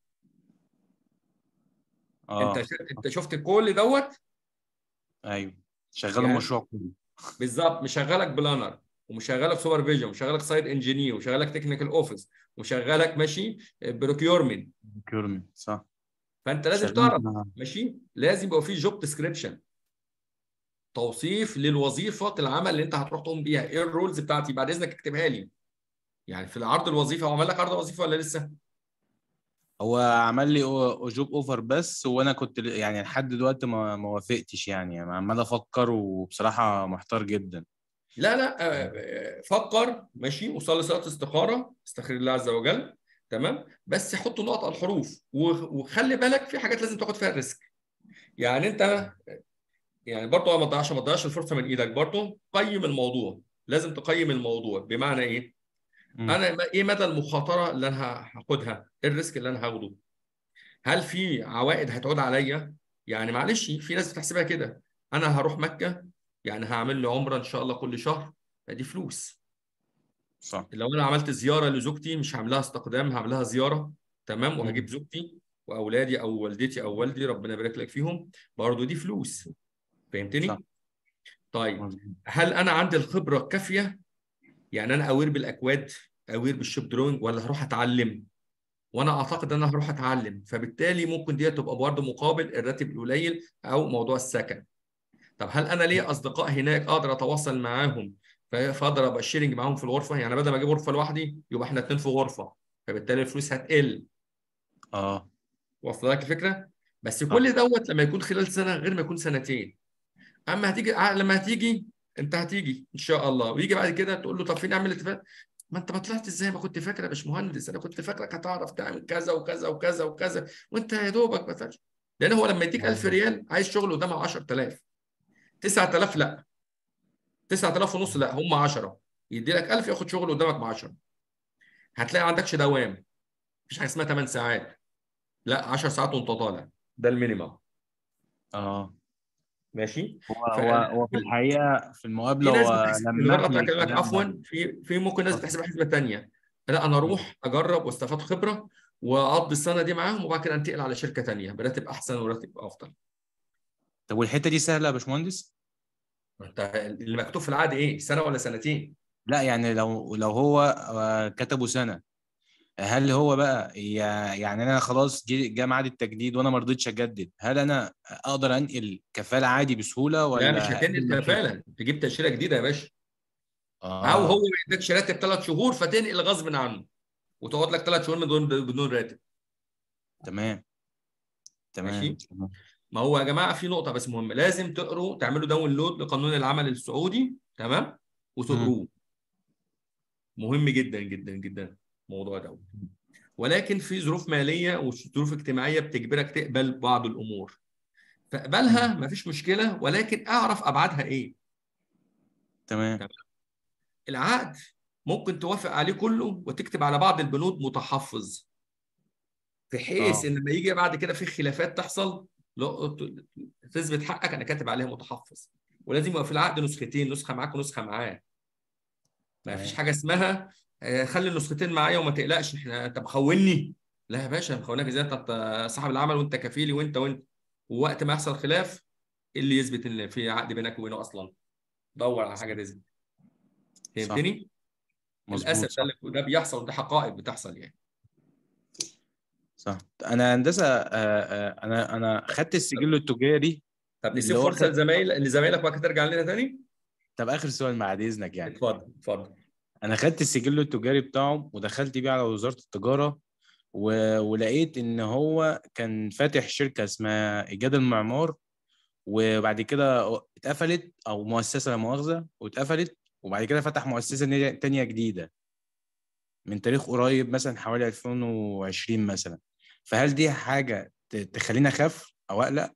اه انت ش... انت شفت كل دوت ايوه شغال يعني- المشروع كله بالظبط مشغلك بلانر ومشغلك سوبرفيجن ومشغلك سايد انجينير ومشغلك تكنيكال اوفيس ومشغلك ماشي بروكيورمنت procurement صح فانت لازم شغال تعرف مع- ماشي لازم يبقى في جوب ديسكريبشن توصيف للوظيفه العمل اللي انت هتروح تقوم بيها ايه الرولز بتاعتي بعد اذنك اكتبها لي يعني في العرض الوظيفه هو عمل لك عرض وظيفه ولا لسه؟ هو عمل لي أو- جوب اوفر بس وانا كنت ل- يعني لحد دلوقتي ما ما وافقتش يعني أنا عمال افكر وبصراحه محتار جدا لا لا آه، آه، فكر ماشي وصلي صلاه استخاره استخير الله عز وجل تمام بس حط نقط على الحروف وخ- وخلي بالك في حاجات لازم تاخد فيها الريسك يعني انت يعني برضه ما تضيعش ما تضيعش الفرصه من ايدك برضه قيم الموضوع لازم تقيم الموضوع بمعنى ايه؟ مم. انا م- ايه مدى المخاطره اللي انا هاخدها؟ ايه الريسك اللي انا هاخده؟ هل في عوائد هتعود عليا؟ يعني معلش في ناس بتحسبها كده انا هروح مكه يعني هعمل لي عمره ان شاء الله كل شهر دي فلوس صح لو انا عملت زياره لزوجتي مش هعملها استقدام هعملها زياره تمام وهجيب مم. زوجتي واولادي او والدتي او والدي ربنا يبارك لك فيهم برضه دي فلوس فهمتني؟ صح. طيب مظبوط. هل انا عندي الخبره الكافيه؟ يعني انا اوير بالاكواد اوير بالشيب دروينج ولا هروح اتعلم؟ وانا اعتقد ان انا هروح اتعلم فبالتالي ممكن دي تبقى برضه مقابل الراتب القليل او موضوع السكن. طب هل انا ليا اصدقاء هناك اقدر اتواصل معاهم ف- فاقدر ابقى شيرنج معاهم في الغرفه يعني بدل ما اجيب غرفه لوحدي يبقى احنا اتنين في غرفه فبالتالي الفلوس هتقل اه واصل لك الفكره؟ بس كل دوت لما يكون خلال سنه غير ما يكون سنتين. اما هتيجي لما هتيجي انت هتيجي ان شاء الله ويجي بعد كده تقول له طب فين اعمل اتفاق؟ ما انت ما طلعت ازاي ما كنت فاكر يا باشمهندس انا كنت فاكرك هتعرف تعمل كذا وكذا وكذا وكذا وانت يا دوبك ما تعرفش. لان هو لما يديك 1000 ريال عايز شغل قدامه 10000 9000 لا 9000 ونص لا هم 10 يدي لك 1000 ياخد شغل قدامك ب 10 هتلاقي ما عندكش دوام مفيش حاجه اسمها 8 ساعات لا 10 ساعات وانت طالع ده المينيمم اه ماشي هو ف- هو هو في الحقيقه في في المقابله ناس هو بتحسب لما اللي بره احنا اكلمك الكلام عفوا ده في في ممكن ناس اتفضل. بتحسبها حسبه ثانيه لا انا اروح اجرب واستفاد خبره واقضي السنه دي معاهم وبعد كده انتقل على شركه ثانيه براتب احسن وراتب افضل طب والحته دي سهله يا باشمهندس؟ انت اللي مكتوب في العقد ايه سنه ولا سنتين لا يعني لو لو هو آه، كتبوا سنه هل هو بقى يا- يعني انا خلاص جه جه ميعاد التجديد وانا ما رضيتش اجدد هل انا اقدر انقل كفاله عادي بسهوله ولا لا مش هتنقل هقدم كفاله تجيب تاشيره جديده يا باشا او اه هو ما يدكش راتب ثلاث شهور فتنقل غصب عنه وتقعد لك ثلاث شهور بدون بدون راتب تمام تمام ماشي. تمام. ما هو يا جماعه في نقطه بس مهمه لازم تقروا تعملوا داونلود لقانون العمل السعودي تمام وتقروه مهم جدا جدا جدا الموضوع ده ولكن في ظروف ماليه وظروف اجتماعيه بتجبرك تقبل بعض الامور فاقبلها مفيش مشكله ولكن اعرف ابعادها ايه تمام العقد ممكن توافق عليه كله وتكتب على بعض البنود متحفظ بحيث آه. ان لما يجي بعد كده في خلافات تحصل لا ت- تثبت حقك انا كاتب عليها متحفظ ولازم يبقى في العقد نسختين نسخه معاك ونسخه معاه ما تمام. فيش حاجه اسمها آه، خلي النسختين معايا وما تقلقش احنا انت مخوني لا يا باشا مخونك ازاي انت أنت صاحب العمل وانت كفيلي وانت وانت ووقت ما يحصل خلاف إيه اللي يثبت ان في عقد بينك وبينه اصلا دور على حاجه تثبت فهمتني؟ مظبوط للاسف صح. ده ده بيحصل وده حقائق بتحصل يعني صح انا هندسه آه، آه، انا انا خدت السجل التجاري طب اللي نسيب هو فرصه خد- لزمايل لزمايلك وبعد كده ترجع لنا تاني؟ طب اخر سؤال بعد اذنك يعني اتفضل اتفضل انا خدت السجل التجاري بتاعه ودخلت بيه على وزاره التجاره و... ولقيت ان هو كان فاتح شركه اسمها ايجاد المعمار وبعد كده اتقفلت او مؤسسه لا مؤاخذه واتقفلت وبعد كده فتح مؤسسه نا- تانية جديده من تاريخ قريب مثلا حوالي 2020 مثلا فهل دي حاجه ت- تخليني اخاف او اقلق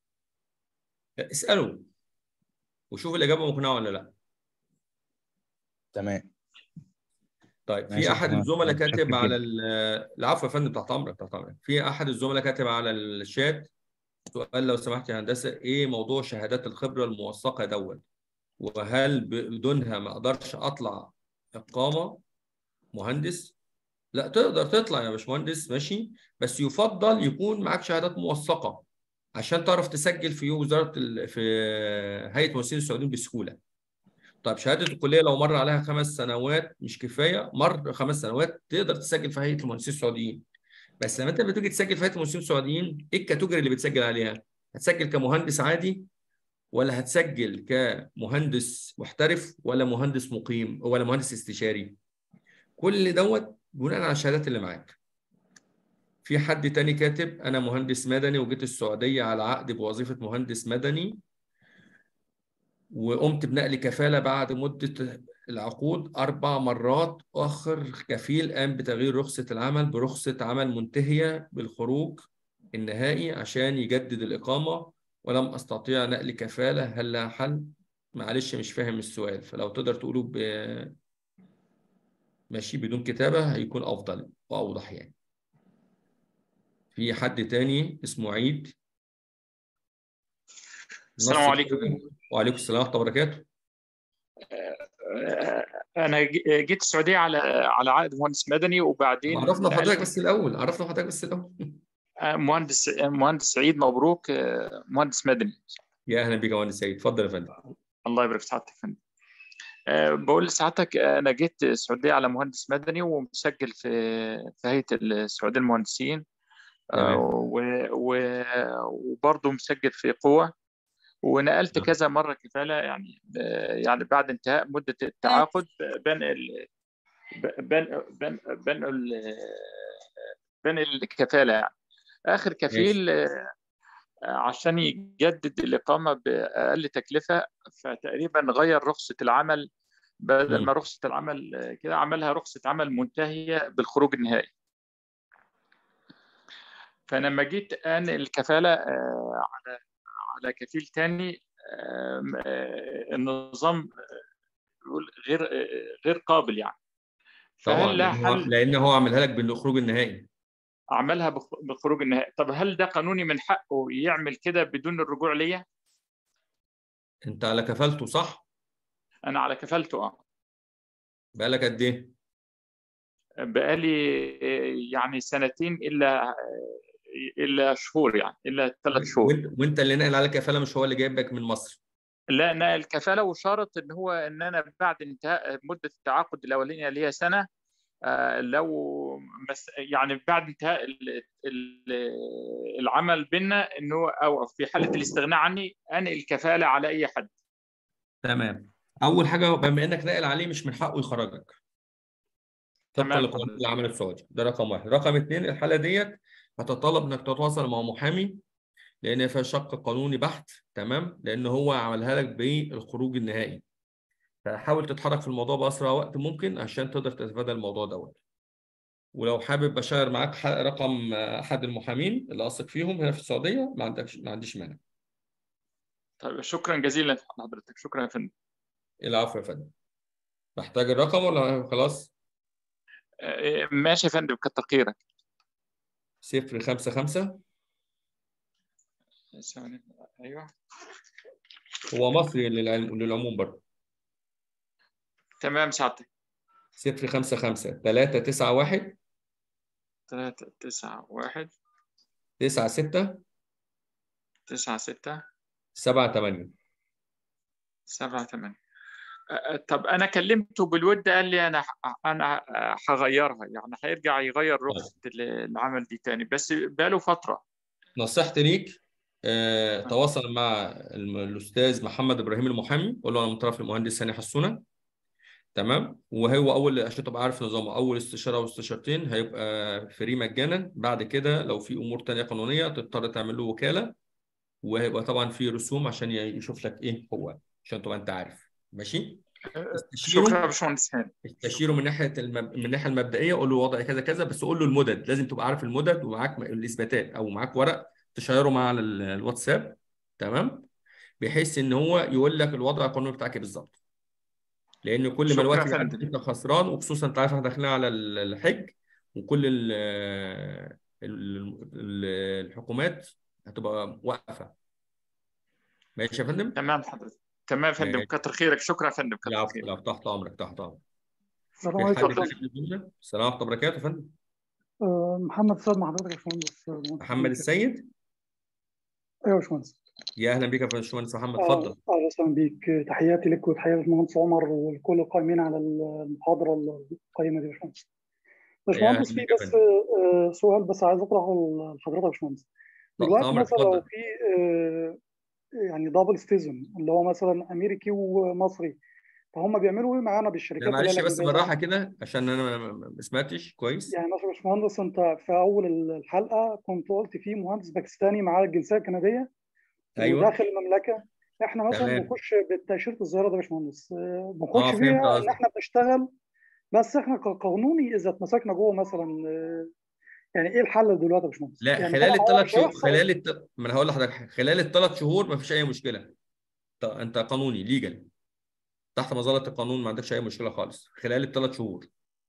اساله وشوف الاجابه مقنعه ولا لا تمام طيب ماشي في يا احد فندم. الزملاء متشكر كاتب على جدا. ال- العفو يا فندم تحت امرك تحت امرك في احد الزملاء كاتب على الشات سؤال لو سمحت يا هندسه ايه موضوع شهادات الخبره الموثقه دوت وهل بدونها ما اقدرش اطلع اقامه مهندس لا تقدر تطلع يا باشمهندس ماشي بس يفضل يكون معاك شهادات موثقه عشان تعرف تسجل في وزاره ال... في هيئه مؤسسين السعوديين بسهوله طيب شهاده الكليه لو مر عليها خمس سنوات مش كفايه مر خمس سنوات تقدر تسجل في هيئه المهندسين السعوديين بس لما انت بتيجي تسجل في هيئه المهندسين السعوديين ايه الكاتيجوري اللي بتسجل عليها؟ هتسجل كمهندس عادي ولا هتسجل كمهندس محترف ولا مهندس مقيم ولا مهندس استشاري؟ كل دوت بناء على الشهادات اللي معاك. في حد تاني كاتب انا مهندس مدني وجيت السعوديه على عقد بوظيفه مهندس مدني وقمت بنقل كفاله بعد مده العقود اربع مرات اخر كفيل قام بتغيير رخصه العمل برخصه عمل منتهيه بالخروج النهائي عشان يجدد الاقامه ولم استطيع نقل كفاله هل لها حل؟ معلش مش فاهم السؤال فلو تقدر تقوله ب... ماشي بدون كتابه هيكون افضل واوضح يعني. في حد تاني اسمه عيد السلام نص عليكم. كده. وعليكم السلام ورحمه الله وبركاته انا ج- جيت السعوديه على على عقد مهندس مدني وبعدين عرفنا حضرتك نقلت- بس الاول عرفنا حضرتك بس الاول مهندس مهندس سعيد مبروك مهندس مدني يا اهلا بك يا مهندس سيد اتفضل يا فندم الله يبارك في سعادتك يا فندم أه، بقول لسعادتك انا جيت السعوديه على مهندس مدني ومسجل في في هيئه السعوديه المهندسين أه، تمام. و- و- وبرضه مسجل في قوه ونقلت نعم. كذا مره كفاله يعني أه، يعني بعد انتهاء مده التعاقد بنقل بنقل بنقل بنقل الكفاله يعني اخر كفيل آه، عشان يجدد الإقامة بأقل تكلفة فتقريبا غير رخصة العمل بدل مم. ما رخصة العمل آه، كده عملها رخصة عمل منتهية بالخروج النهائي فأنا لما جيت أنقل الكفالة آه، على على كفيل تاني آم، آه، النظام آه، يقول غير آه، غير قابل يعني طبعا فهل لها لأن هو- حل لان هو عملها لك بالخروج النهائي أعملها بخ- بالخروج النهائي طب هل ده قانوني من حقه يعمل كده بدون الرجوع ليا؟ انت على كفالته صح أنا على كفالته أه بقالك قد ايه بقالي يعني سنتين الا الا شهور يعني الا ثلاث شهور وانت, وانت اللي نقل على كفاله مش هو اللي جايبك من مصر لا نقل الكفاله وشرط ان هو ان انا بعد انتهاء مده التعاقد الاولانيه اللي هي سنه آه، لو ومس... يعني بعد انتهاء ال... ال... العمل بيننا انه اوقف في حاله الاستغناء عني انقل الكفاله على اي حد تمام اول حاجه بما انك ناقل عليه مش من حقه يخرجك طبقا تمام. لقانون العمل السعودي ده رقم واحد رقم اثنين الحاله ديت هتطلب انك تتواصل مع محامي لان فيها شق قانوني بحت تمام لان هو عملها لك بالخروج النهائي فحاول تتحرك في الموضوع باسرع وقت ممكن عشان تقدر تتفادى الموضوع دوت ولو حابب اشير معاك ح- رقم آه، احد المحامين اللي اثق فيهم هنا في السعوديه ما عندكش ما عنديش مانع طيب شكرا جزيلا لحضرتك شكرا يا فندم العفو يا فندم محتاج الرقم ولا خلاص آه، ماشي يا فندم كتر خيرك صفر خمسة خمسة ثواني. ايوه هو مصري للعلم للعموم برضه تمام سعادتك صفر خمسة خمسة تلاتة تسعة واحد ثلاثة تسعة واحد تسعة ستة تسعة ستة سبعة تمانية سبعة ثمانية أه، طب أنا كلمته بالود قال لي أنا ح- أنا أه، هغيرها يعني هيرجع يغير رخصة ال- العمل دي تاني بس بقاله فترة نصيحتي ليك آه، تواصل مع الم- الأستاذ محمد إبراهيم المحامي قول له أنا من طرف المهندس هاني حسونة تمام وهو أول عشان تبقى عارف نظامه أول استشارة أو استشارتين هيبقى فري مجانا بعد كده لو في أمور تانية قانونية تضطر تعمل له وكالة وهيبقى طبعا في رسوم عشان ي- يشوف لك إيه هو عشان تبقى أنت عارف ماشي أه، استشيره شكرا يا باشمهندس هاني استشيره من ناحيه المب... من الناحيه المبدئيه قول له وضعي كذا كذا بس قول له المدد لازم تبقى عارف المدد ومعاك م- الاثباتات او معاك ورق تشيره مع على ال- الواتساب تمام بحيث ان هو يقول لك الوضع القانوني بتاعك إيه بالظبط لان كل ما شكرا الوقت يا بيعدي فندم. انت خسران وخصوصا انت عارف احنا داخلين على ال- الحج وكل ال... ال... ال- الحكومات هتبقى واقفه ماشي يا فندم؟ تمام حضرتك تمام يا فندم ماشي. كتر خيرك شكرا يا فندم كتر العفو خيرك العفو تحت امرك تحت امرك السلام في عليكم حد تاني في الجملة؟ السلام ورحمه الله وبركاته يا فندم آه، محمد سيد مع حضرتك يا باشمهندس آه، مهندس محمد السيد ايوه يا باشمهندس يا اهلا بك يا باشمهندس محمد آه، اتفضل اهلا وسهلا بيك آه، تحياتي لك وتحياتي للمهندس عمر ولكل القائمين على المحاضره القيمه دي يا باشمهندس باشمهندس أهلا في بك يا بس فندم. آه، سؤال بس عايز اطرحه لحضرتك يا باشمهندس تحت دلوقتي امرك مثلا لو اتفضل في آه، يعني دبل ستيزن اللي هو مثلا امريكي ومصري فهم بيعملوا ايه معانا لا بالشركات اللي هي معلش بس الاجنبيه بالراحه كده عشان انا ما- ما ما سمعتش كويس يعني مثلا يا باشمهندس انت في اول الحلقه كنت قلت في مهندس باكستاني معاه الجنسيه الكنديه ايوه وداخل المملكه احنا مثلا تمام. بنخش بتاشيره الزياره ده يا باشمهندس آه، بنخش اه فهمت فيها ان قصدك احنا بنشتغل بس احنا كقانوني اذا اتمسكنا جوه مثلا آه، يعني ايه الحل دلوقتي يا باشمهندس؟ لا يعني خلال طبعا هو الثلاث مش شهور هيحصل خلال الت... ما انا هقول لحضرتك خلال الثلاث شهور ما فيش اي مشكله ط- انت قانوني ليجل تحت مظله القانون ما عندكش اي مشكله خالص خلال الثلاث شهور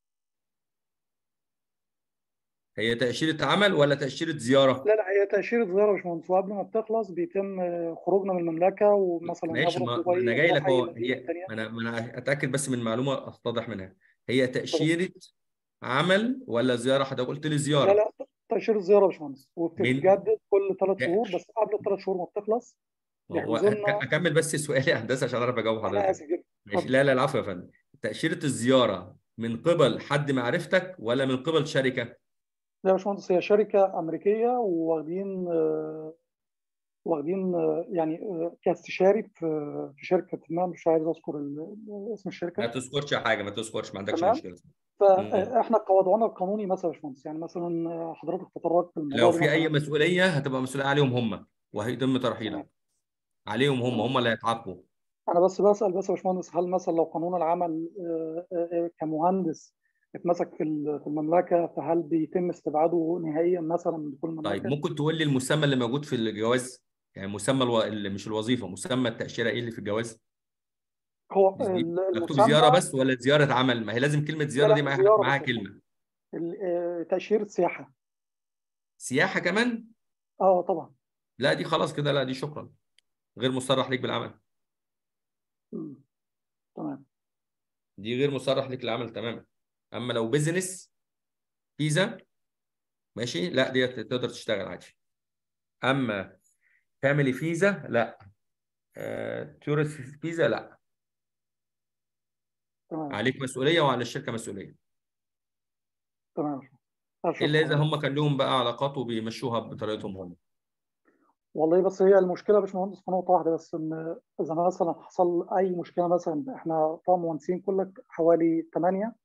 هي تاشيره عمل ولا تاشيره زياره لا لا هي تاشيره زياره يا باشمهندس وقبل ما بتخلص بيتم آه، خروجنا من المملكه ومثلا ماشي نبرة ما دبي ما انا جاي نروح لك اي اهو مدينه هي ثانيه ما انا ما انا اتاكد بس من معلومه اتضح منها هي تاشيره عمل ولا زياره حضرتك قلت لي لا زياره لا تاشيره زياره يا باشمهندس من وبتتجدد كل ثلاث شهور بس قبل الثلاث شهور ما بتخلص هو بيحجزوا أك- لنا اكمل بس سؤالي يا هندسه عشان اعرف اجاوب انا حضرتك اسف جدا ماشي اتفضل لا لا العفو يا فندم تاشيره الزياره من قبل حد معرفتك ولا من قبل شركه لا يا باشمهندس هي شركة أمريكية وواخدين آه، واخدين آه، يعني آه، كاستشاري في في شركة ما مش عايز أذكر ال- ال- اسم ما الشركة تذكرش حاجه ما تذكرش ما عندكش تمام مشكله مم. فإحنا كوضعنا القانوني مثلا يا باشمهندس يعني مثلا آه، حضرتك تطرقت لو الموضوع ده في اي مثلا مسؤوليه هتبقى مسؤوليه عليهم هم وهيتم ترحيلك تمام عليهم هم تمام هم اللي هيتعاقبوا أنا بس بسأل بس يا باشمهندس هل مثلا لو قانون العمل آه، آه، آه، كمهندس اتمسك في ال- في المملكة فهل بيتم استبعاده نهائيا مثلا من دخول طيب المملكة؟ ممكن تقول لي المسمى اللي موجود في الجواز يعني مسمى الو... اللي مش الوظيفه مسمى التاشيره ايه اللي في الجواز هو مش دي ال- مكتوب زياره المسمى بس ولا زياره عمل ما هي لازم كلمه لا زياره دي لا معاها زيارة معاها بس يا باشمهندس كلمه ال- آه، تأشيرة سياحة سياحه كمان اه طبعا لا دي خلاص كده لا دي شكرا غير مصرح ليك بالعمل مم. تمام دي غير مصرح ليك بالعمل تماما اما لو بيزنس فيزا ماشي لا دي تقدر تشتغل عادي اما فاميلي فيزا لا آه، تورست فيزا لا تمام عليك مسؤوليه وعلى الشركه مسؤوليه تمام أشوف الا اذا حضرتك. هم كان لهم بقى علاقات وبيمشوها بطريقتهم هم والله بس هي المشكله يا باشمهندس في نقطه واحده بس ان اذا مثلا حصل اي مشكله مثلا احنا طبعا مهندسين كلك حوالي ثمانيه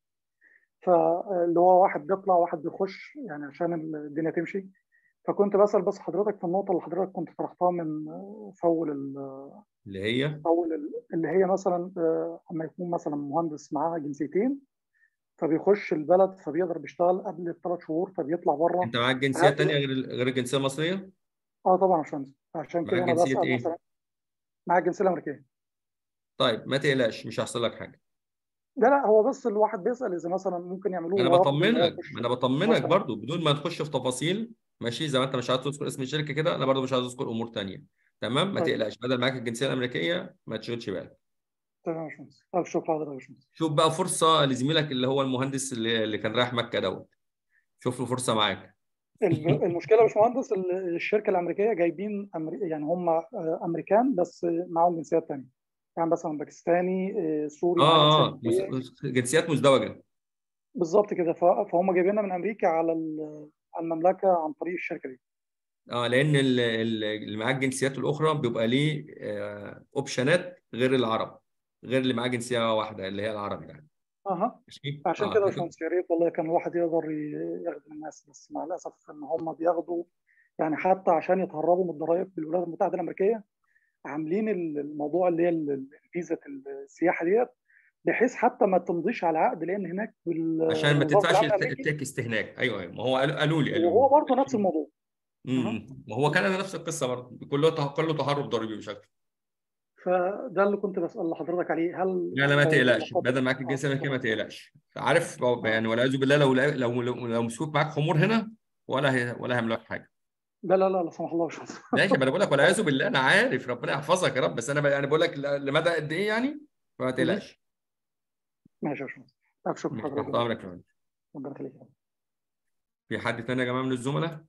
فاللي هو واحد بيطلع واحد بيخش يعني عشان الدنيا تمشي فكنت بسال بس حضرتك في النقطه اللي حضرتك كنت طرحتها من فول ال- اللي هي فول ال- اللي هي مثلا آه، اما يكون مثلا مهندس معاه جنسيتين فبيخش البلد فبيقدر بيشتغل قبل الثلاث شهور فبيطلع بره انت معاك جنسيه هل- تانية غير غير الجنسيه المصريه؟ اه طبعا عشان عشان كده معاك انا جنسية بسال إيه؟ مثلا معاه الجنسيه الامريكيه طيب ما تقلقش مش هيحصل لك حاجه لا لا هو بس الواحد بيسأل إذا مثلا ممكن يعملوه انا رفض إن هو بطمنك يخش ما انا بطمنك مثلا برضو بدون ما تخش في تفاصيل ماشي زي ما انت مش عايز تذكر اسم الشركه كده انا برضو مش عايز اذكر امور تانية تمام ما طيب تقلقش بدل معاك الجنسيه الامريكيه ما تشغلش بالك تمام يا باشمهندس ألف شكر حضرتك يا باشمهندس شوف بقى فرصه لزميلك اللي هو المهندس اللي, اللي كان رايح مكه دوت شوف له فرصه معاك الب- المشكلة يا باشمهندس ال- الشركة الأمريكية جايبين أمري... يعني هم آه، أمريكان بس معاهم جنسيات تانية يعني مثلا باكستاني آه، سوري معاه جنسية اه اه أمريكية مز- جنسيات مزدوجه بالظبط كده ف... فهم جايبيننا من أمريكا على ال- على المملكة عن طريق الشركة دي اه لان ال- ال- اللي معاه الجنسيات الاخرى بيبقى ليه آه اوبشنات غير العرب غير اللي معاه جنسيه واحده اللي هي العربي يعني أها ماشي عشان اه كده يا لكن باشمهندس يا ريت والله كان الواحد يقدر ي- يخدم الناس بس مع الأسف إن هم بياخدوا يعني حتى عشان يتهربوا من الضرائب في الولايات المتحدة الأمريكية عاملين الموضوع اللي هي الفيزا السياحه ديت بحيث حتى ما تمضيش على عقد لان هناك بال- عشان ما وزاره تدفعش العمل الت- الامريكي التكست هناك ايوه ايوه ما هو قالوا قالوا لي قالوا وهو لي برضه نفس الموضوع أها. امم ما هو كندا نفس القصه برضه كله ته- كله تهرب ضريبي مش اكتر فده اللي كنت بسال لحضرتك عليه هل لا لا ما لو تقلقش لا قدر بدل معاك آه، الجنسيه الامريكيه ما اتفضل. تقلقش عارف لو- آه. يعني والعياذ بالله لو لو لو, لو مسكوك معاك خمور هنا ولا هي ولا هيعملوا لك حاجه لا لا لا لا سمح الله مش عايز. ماشي ما انا بقول لك والعياذ بالله انا عارف ربنا يحفظك يا رب بس انا ب- يعني بقول لك ل- لمدى قد ايه يعني فما تقلقش ماشي يا باشمهندس ألف شكر ماشي، لحضرتك تحت امرك يا فندم. ربنا يخليك في حد تاني يا جماعه من الزملاء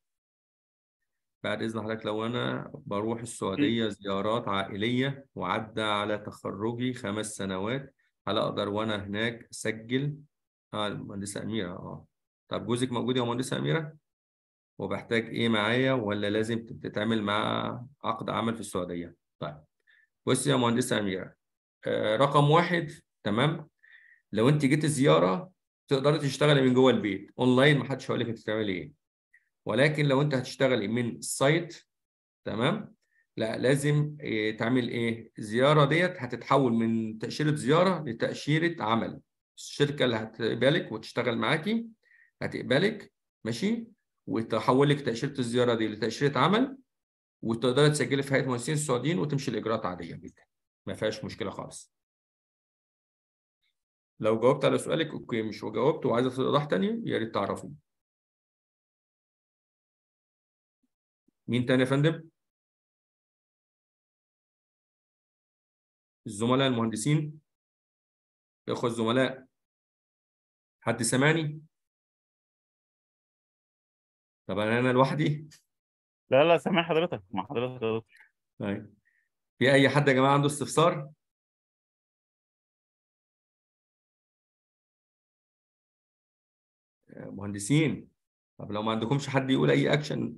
بعد اذن حضرتك لو انا بروح السعوديه زيارات عائليه وعدى على تخرجي خمس سنوات هل اقدر وانا هناك اسجل اه المهندسه اميره اه طب جوزك موجود يا مهندسه اميره وبحتاج ايه معايا ولا لازم تتعمل مع عقد عمل في السعوديه طيب بص يا مهندسه اميره آه رقم واحد تمام لو انت جيت زياره تقدري تشتغلي من جوه البيت اونلاين محدش هيقول لك انت بتعملي ايه ولكن لو انت هتشتغلي من السايت تمام لا لازم إيه تعمل ايه الزياره ديت هتتحول من تاشيره زياره لتاشيره عمل الشركه اللي هتقبلك وتشتغل معاكي هتقبلك ماشي وتحول لك تاشيره الزياره دي لتاشيره عمل وتقدري تسجلي في هيئه المهندسين السعوديين وتمشي الاجراءات عاديه جدا ما فيهاش مشكله خالص لو جاوبت على سؤالك اوكي مش وجاوبت وعايزه ايضاح تاني يا ريت تعرفوا مين تاني يا فندم الزملاء المهندسين الاخوه الزملاء حد سامعني طب انا انا لوحدي لا لا سامع حضرتك مع حضرتك يا دكتور. طيب في اي حد يا جماعه عنده استفسار آه، مهندسين طب لو ما عندكمش حد يقول اي اكشن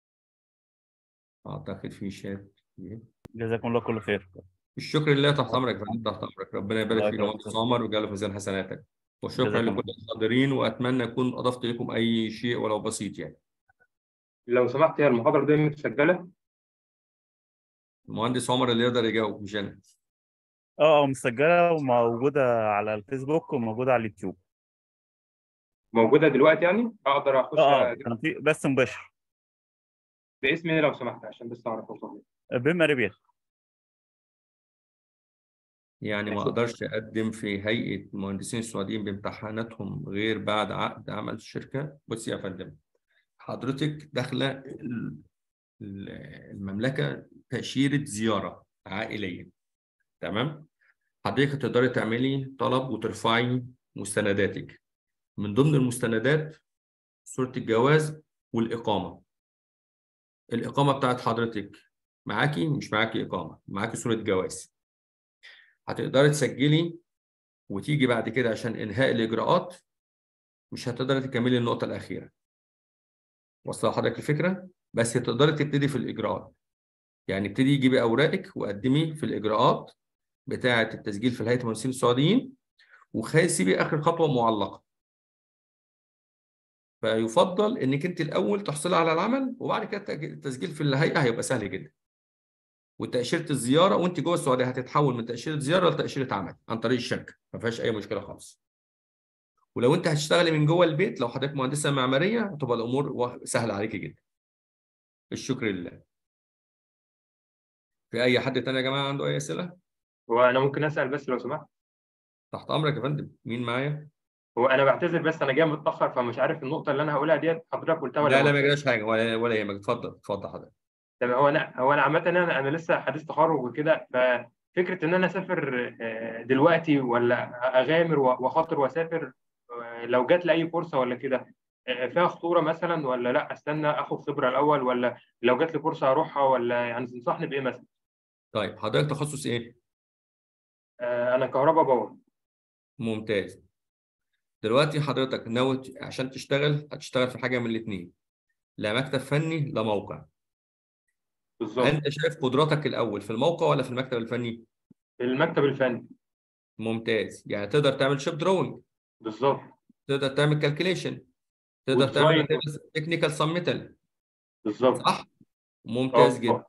اعتقد في شات جزاكم الله كل خير الشكر لله تحت امرك يا فندم تحت امرك ربنا يبارك الله فيك يا يكرمك. مهندس عمر ويجعله في ميزان حسناتك وشكرا جزاكم لكل الله. الحاضرين واتمنى اكون اضفت لكم اي شيء ولو بسيط يعني لو سمحت هي المحاضرة دي متسجلة المهندس عمر اللي يقدر يجاوب مش انا اه اه مسجله وموجوده على الفيسبوك وموجوده على اليوتيوب موجودة دلوقتي يعني أقدر أخش اه اه كان في بث مباشر باسمي لو سمحت عشان بس أعرف أوصل بما ربح يعني ما ماشي. اقدرش اقدم في هيئه المهندسين السعوديين بامتحاناتهم غير بعد عقد عمل الشركه بص يا فندم حضرتك داخله ال- ال- المملكه تاشيره زياره عائليه تمام حضرتك تقدري تعملي طلب وترفعي مستنداتك من ضمن المستندات صوره الجواز والاقامه الاقامه بتاعت حضرتك معاكي مش معاكي اقامه معاكي صوره جواز هتقدري تسجلي وتيجي بعد كده عشان انهاء الاجراءات مش هتقدري تكملي النقطه الاخيره وصل لحضرتك الفكره بس تقدري تبتدي في الاجراءات يعني ابتدي جيبي اوراقك وقدمي في الاجراءات بتاعه التسجيل في هيئه المهندسين السعوديين وخلي سيبي اخر خطوه معلقه فيفضل انك انت الاول تحصلي على العمل وبعد كده التسجيل في الهيئه هيبقى سهل جدا وتاشيره الزياره وانت جوه السعوديه هتتحول من تاشيره زياره لتاشيره عمل عن طريق الشركه ما فيهاش اي مشكله خالص ولو انت هتشتغلي من جوه البيت لو حضرتك مهندسه معماريه هتبقى الامور وا- سهله عليكي جدا الشكر لله في اي حد تاني يا جماعه عنده اي اسئله هو انا ممكن اسال بس لو سمحت تحت امرك يا فندم مين معايا هو انا بعتذر بس انا جاي متاخر فمش عارف النقطه اللي انا هقولها ديت حضرتك قلتها ولا لا لا ما ما جراش حاجه ولا ولا يهمك اتفضل اتفضل حضرتك تمام هو انا هو انا عامه انا انا لسه حديث تخرج وكده ففكره ان انا اسافر آه، دلوقتي ولا اغامر واخاطر واسافر آه، لو جات لي اي فرصه ولا كده آه، فيها خطوره مثلا ولا لا استنى اخد خبره الاول ولا لو جات لي فرصه اروحها ولا يعني تنصحني بايه مثلا؟ طيب حضرتك تخصص ايه آه، انا كهرباء باور ممتاز دلوقتي حضرتك ناوي عشان تشتغل هتشتغل في حاجه من الاثنين لا مكتب فني لا موقع بالظبط انت شايف قدراتك الاول في الموقع ولا في المكتب الفني المكتب الفني ممتاز يعني تقدر تعمل شيب دروينج بالظبط تقدر تعمل كالكوليشن تقدر تعمل والديزاين. تكنيكال سميتال بالظبط صح ممتاز آه، جدا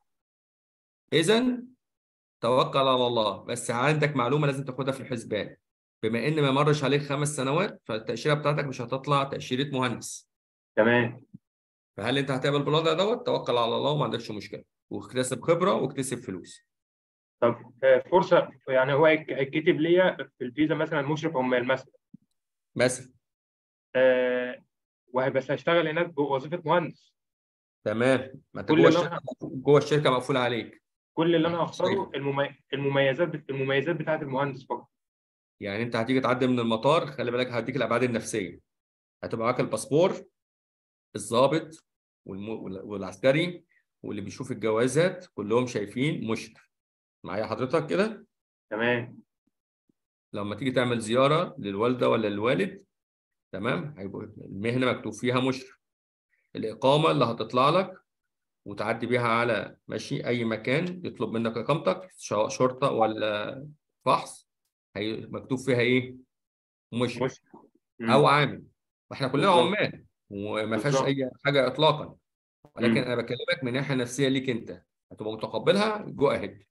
اذا توكل على الله بس عندك معلومه لازم تاخدها في الحسبان بما ان ما مرش عليك خمس سنوات فالتاشيره بتاعتك مش هتطلع تاشيره مهندس تمام فهل انت هتقبل بالوضع دوت توكل على الله وما عندكش مشكله واكتسب خبره واكتسب فلوس طب آه، فرصه يعني هو هيك- هيتكتب ليا في الفيزا مثلا مشرف عمال مثلا مثلا آه، وبس هشتغل هناك بوظيفه مهندس تمام ما انت كل جوه اللي الشركه جوه الشركه مقفوله عليك كل اللي انا هختاره الممي... المميزات بت... المميزات بتاعت المهندس فقط يعني انت هتيجي تعدي من المطار خلي بالك هديك الابعاد النفسيه هتبقى معاك الباسبور الضابط والم... وال- والعسكري واللي بيشوف الجوازات كلهم شايفين مشرف معايا حضرتك كده تمام لما تيجي تعمل زياره للوالده ولا للوالد تمام هيبقى المهنه مكتوب فيها مشرف الاقامه اللي هتطلع لك وتعدي بيها على ماشي اي مكان يطلب منك اقامتك سواء شرطه ولا فحص هي مكتوب فيها ايه مشرف مش مم. او عامل واحنا كلنا بالظبط. عمال وما فيهاش بالظبط. اي حاجه اطلاقا ولكن مم. انا بكلمك من ناحيه نفسيه ليك انت هتبقى متقبلها جو اهيد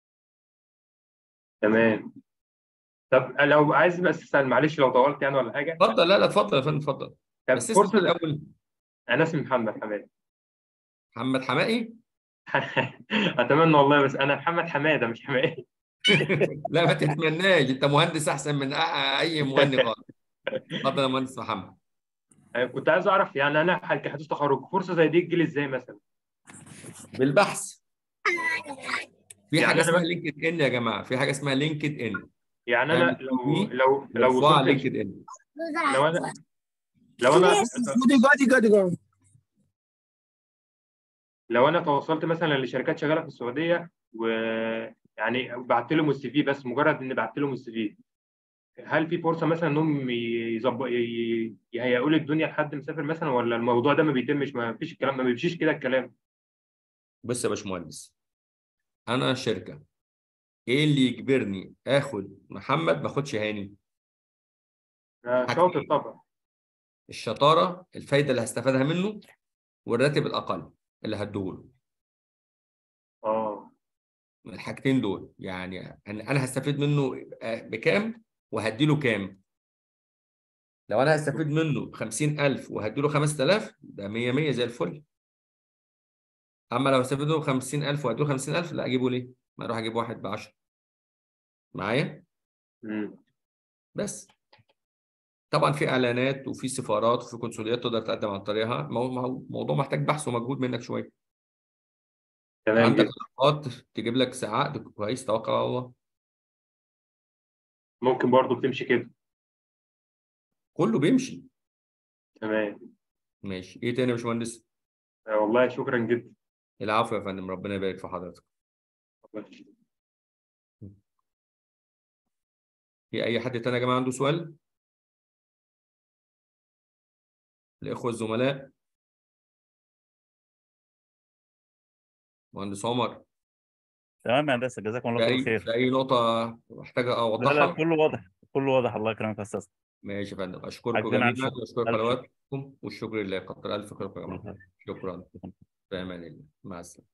تمام طب لو عايز بس اسال معلش لو طولت يعني ولا حاجه اتفضل لا لا اتفضل يا فندم اتفضل طب بس اسمك فرصه الاول انا اسمي محمد حماد محمد حمائي اتمنى والله بس انا محمد حماده مش حماده لا ما تتمناش انت مهندس احسن من أ- اي مغني خالص اتفضل يا مهندس محمد كنت عايز اعرف يعني انا كحديث تخرج فرصه زي دي تجيلي ازاي مثلا بالبحث في يعني حاجه أنا اسمها بس- لينكد ان يا جماعه في حاجه اسمها لينكد ان يعني انا تعمل لو CV لو لو مرفوعه على وصلت لينكد ان لو انا لو انا لو انا تواصلت مثلا لشركات شغاله في السعوديه ويعني بعت لهم السي في بس مجرد اني بعت لهم السي في هل في فرصه مثلا انهم يظبط ي- يهيئوا لي الدنيا لحد مسافر مثلا ولا الموضوع ده ما بيتمش ما فيش الكلام ما بيمشيش كده الكلام بص يا باشمهندس انا شركه ايه اللي يجبرني اخد محمد ما اخدش هاني آه، حاجتين. شاطر طبعا الشطاره الفايده اللي هستفادها منه والراتب الاقل اللي هديهوله اه الحاجتين دول يعني انا أنا هستفيد منه آه، بكام وهديله كام لو انا هستفيد منه ب 50000 وهديله 5000 ده 100 100 زي الفل اما لو هستفيد منه ب 50000 وهديله 50000 لا اجيبه ليه؟ ما اروح اجيب واحد ب 10 معايا؟ مم. بس طبعا في اعلانات وفي سفارات وفي قنصليات تقدر تقدم عن طريقها مو- مو- موضوع محتاج بحث ومجهود منك شويه تمام عندك جدا علاقات تجيب لك ساعات كويس توكل على الله ممكن برضو بتمشي كده كله بيمشي تمام ماشي ايه تاني يا باشمهندس آه، والله شكرا جدا العفو يا فندم ربنا يبارك في حضرتك في اي حد تاني يا جماعه عنده سؤال الاخوه الزملاء مهندس عمر تمام يا هندسه جزاكم الله في كل اي خير في اي نقطه محتاجه لا لا اوضحها كله واضح كله واضح الله يكرمك يا استاذ ماشي يا فندم اشكركم عاجبنا عن جميعا شكر واشكر الف شكر حضراتكم والشكر لله كتر الف خيركم يا جماعه شكرا في امان الله مع السلامه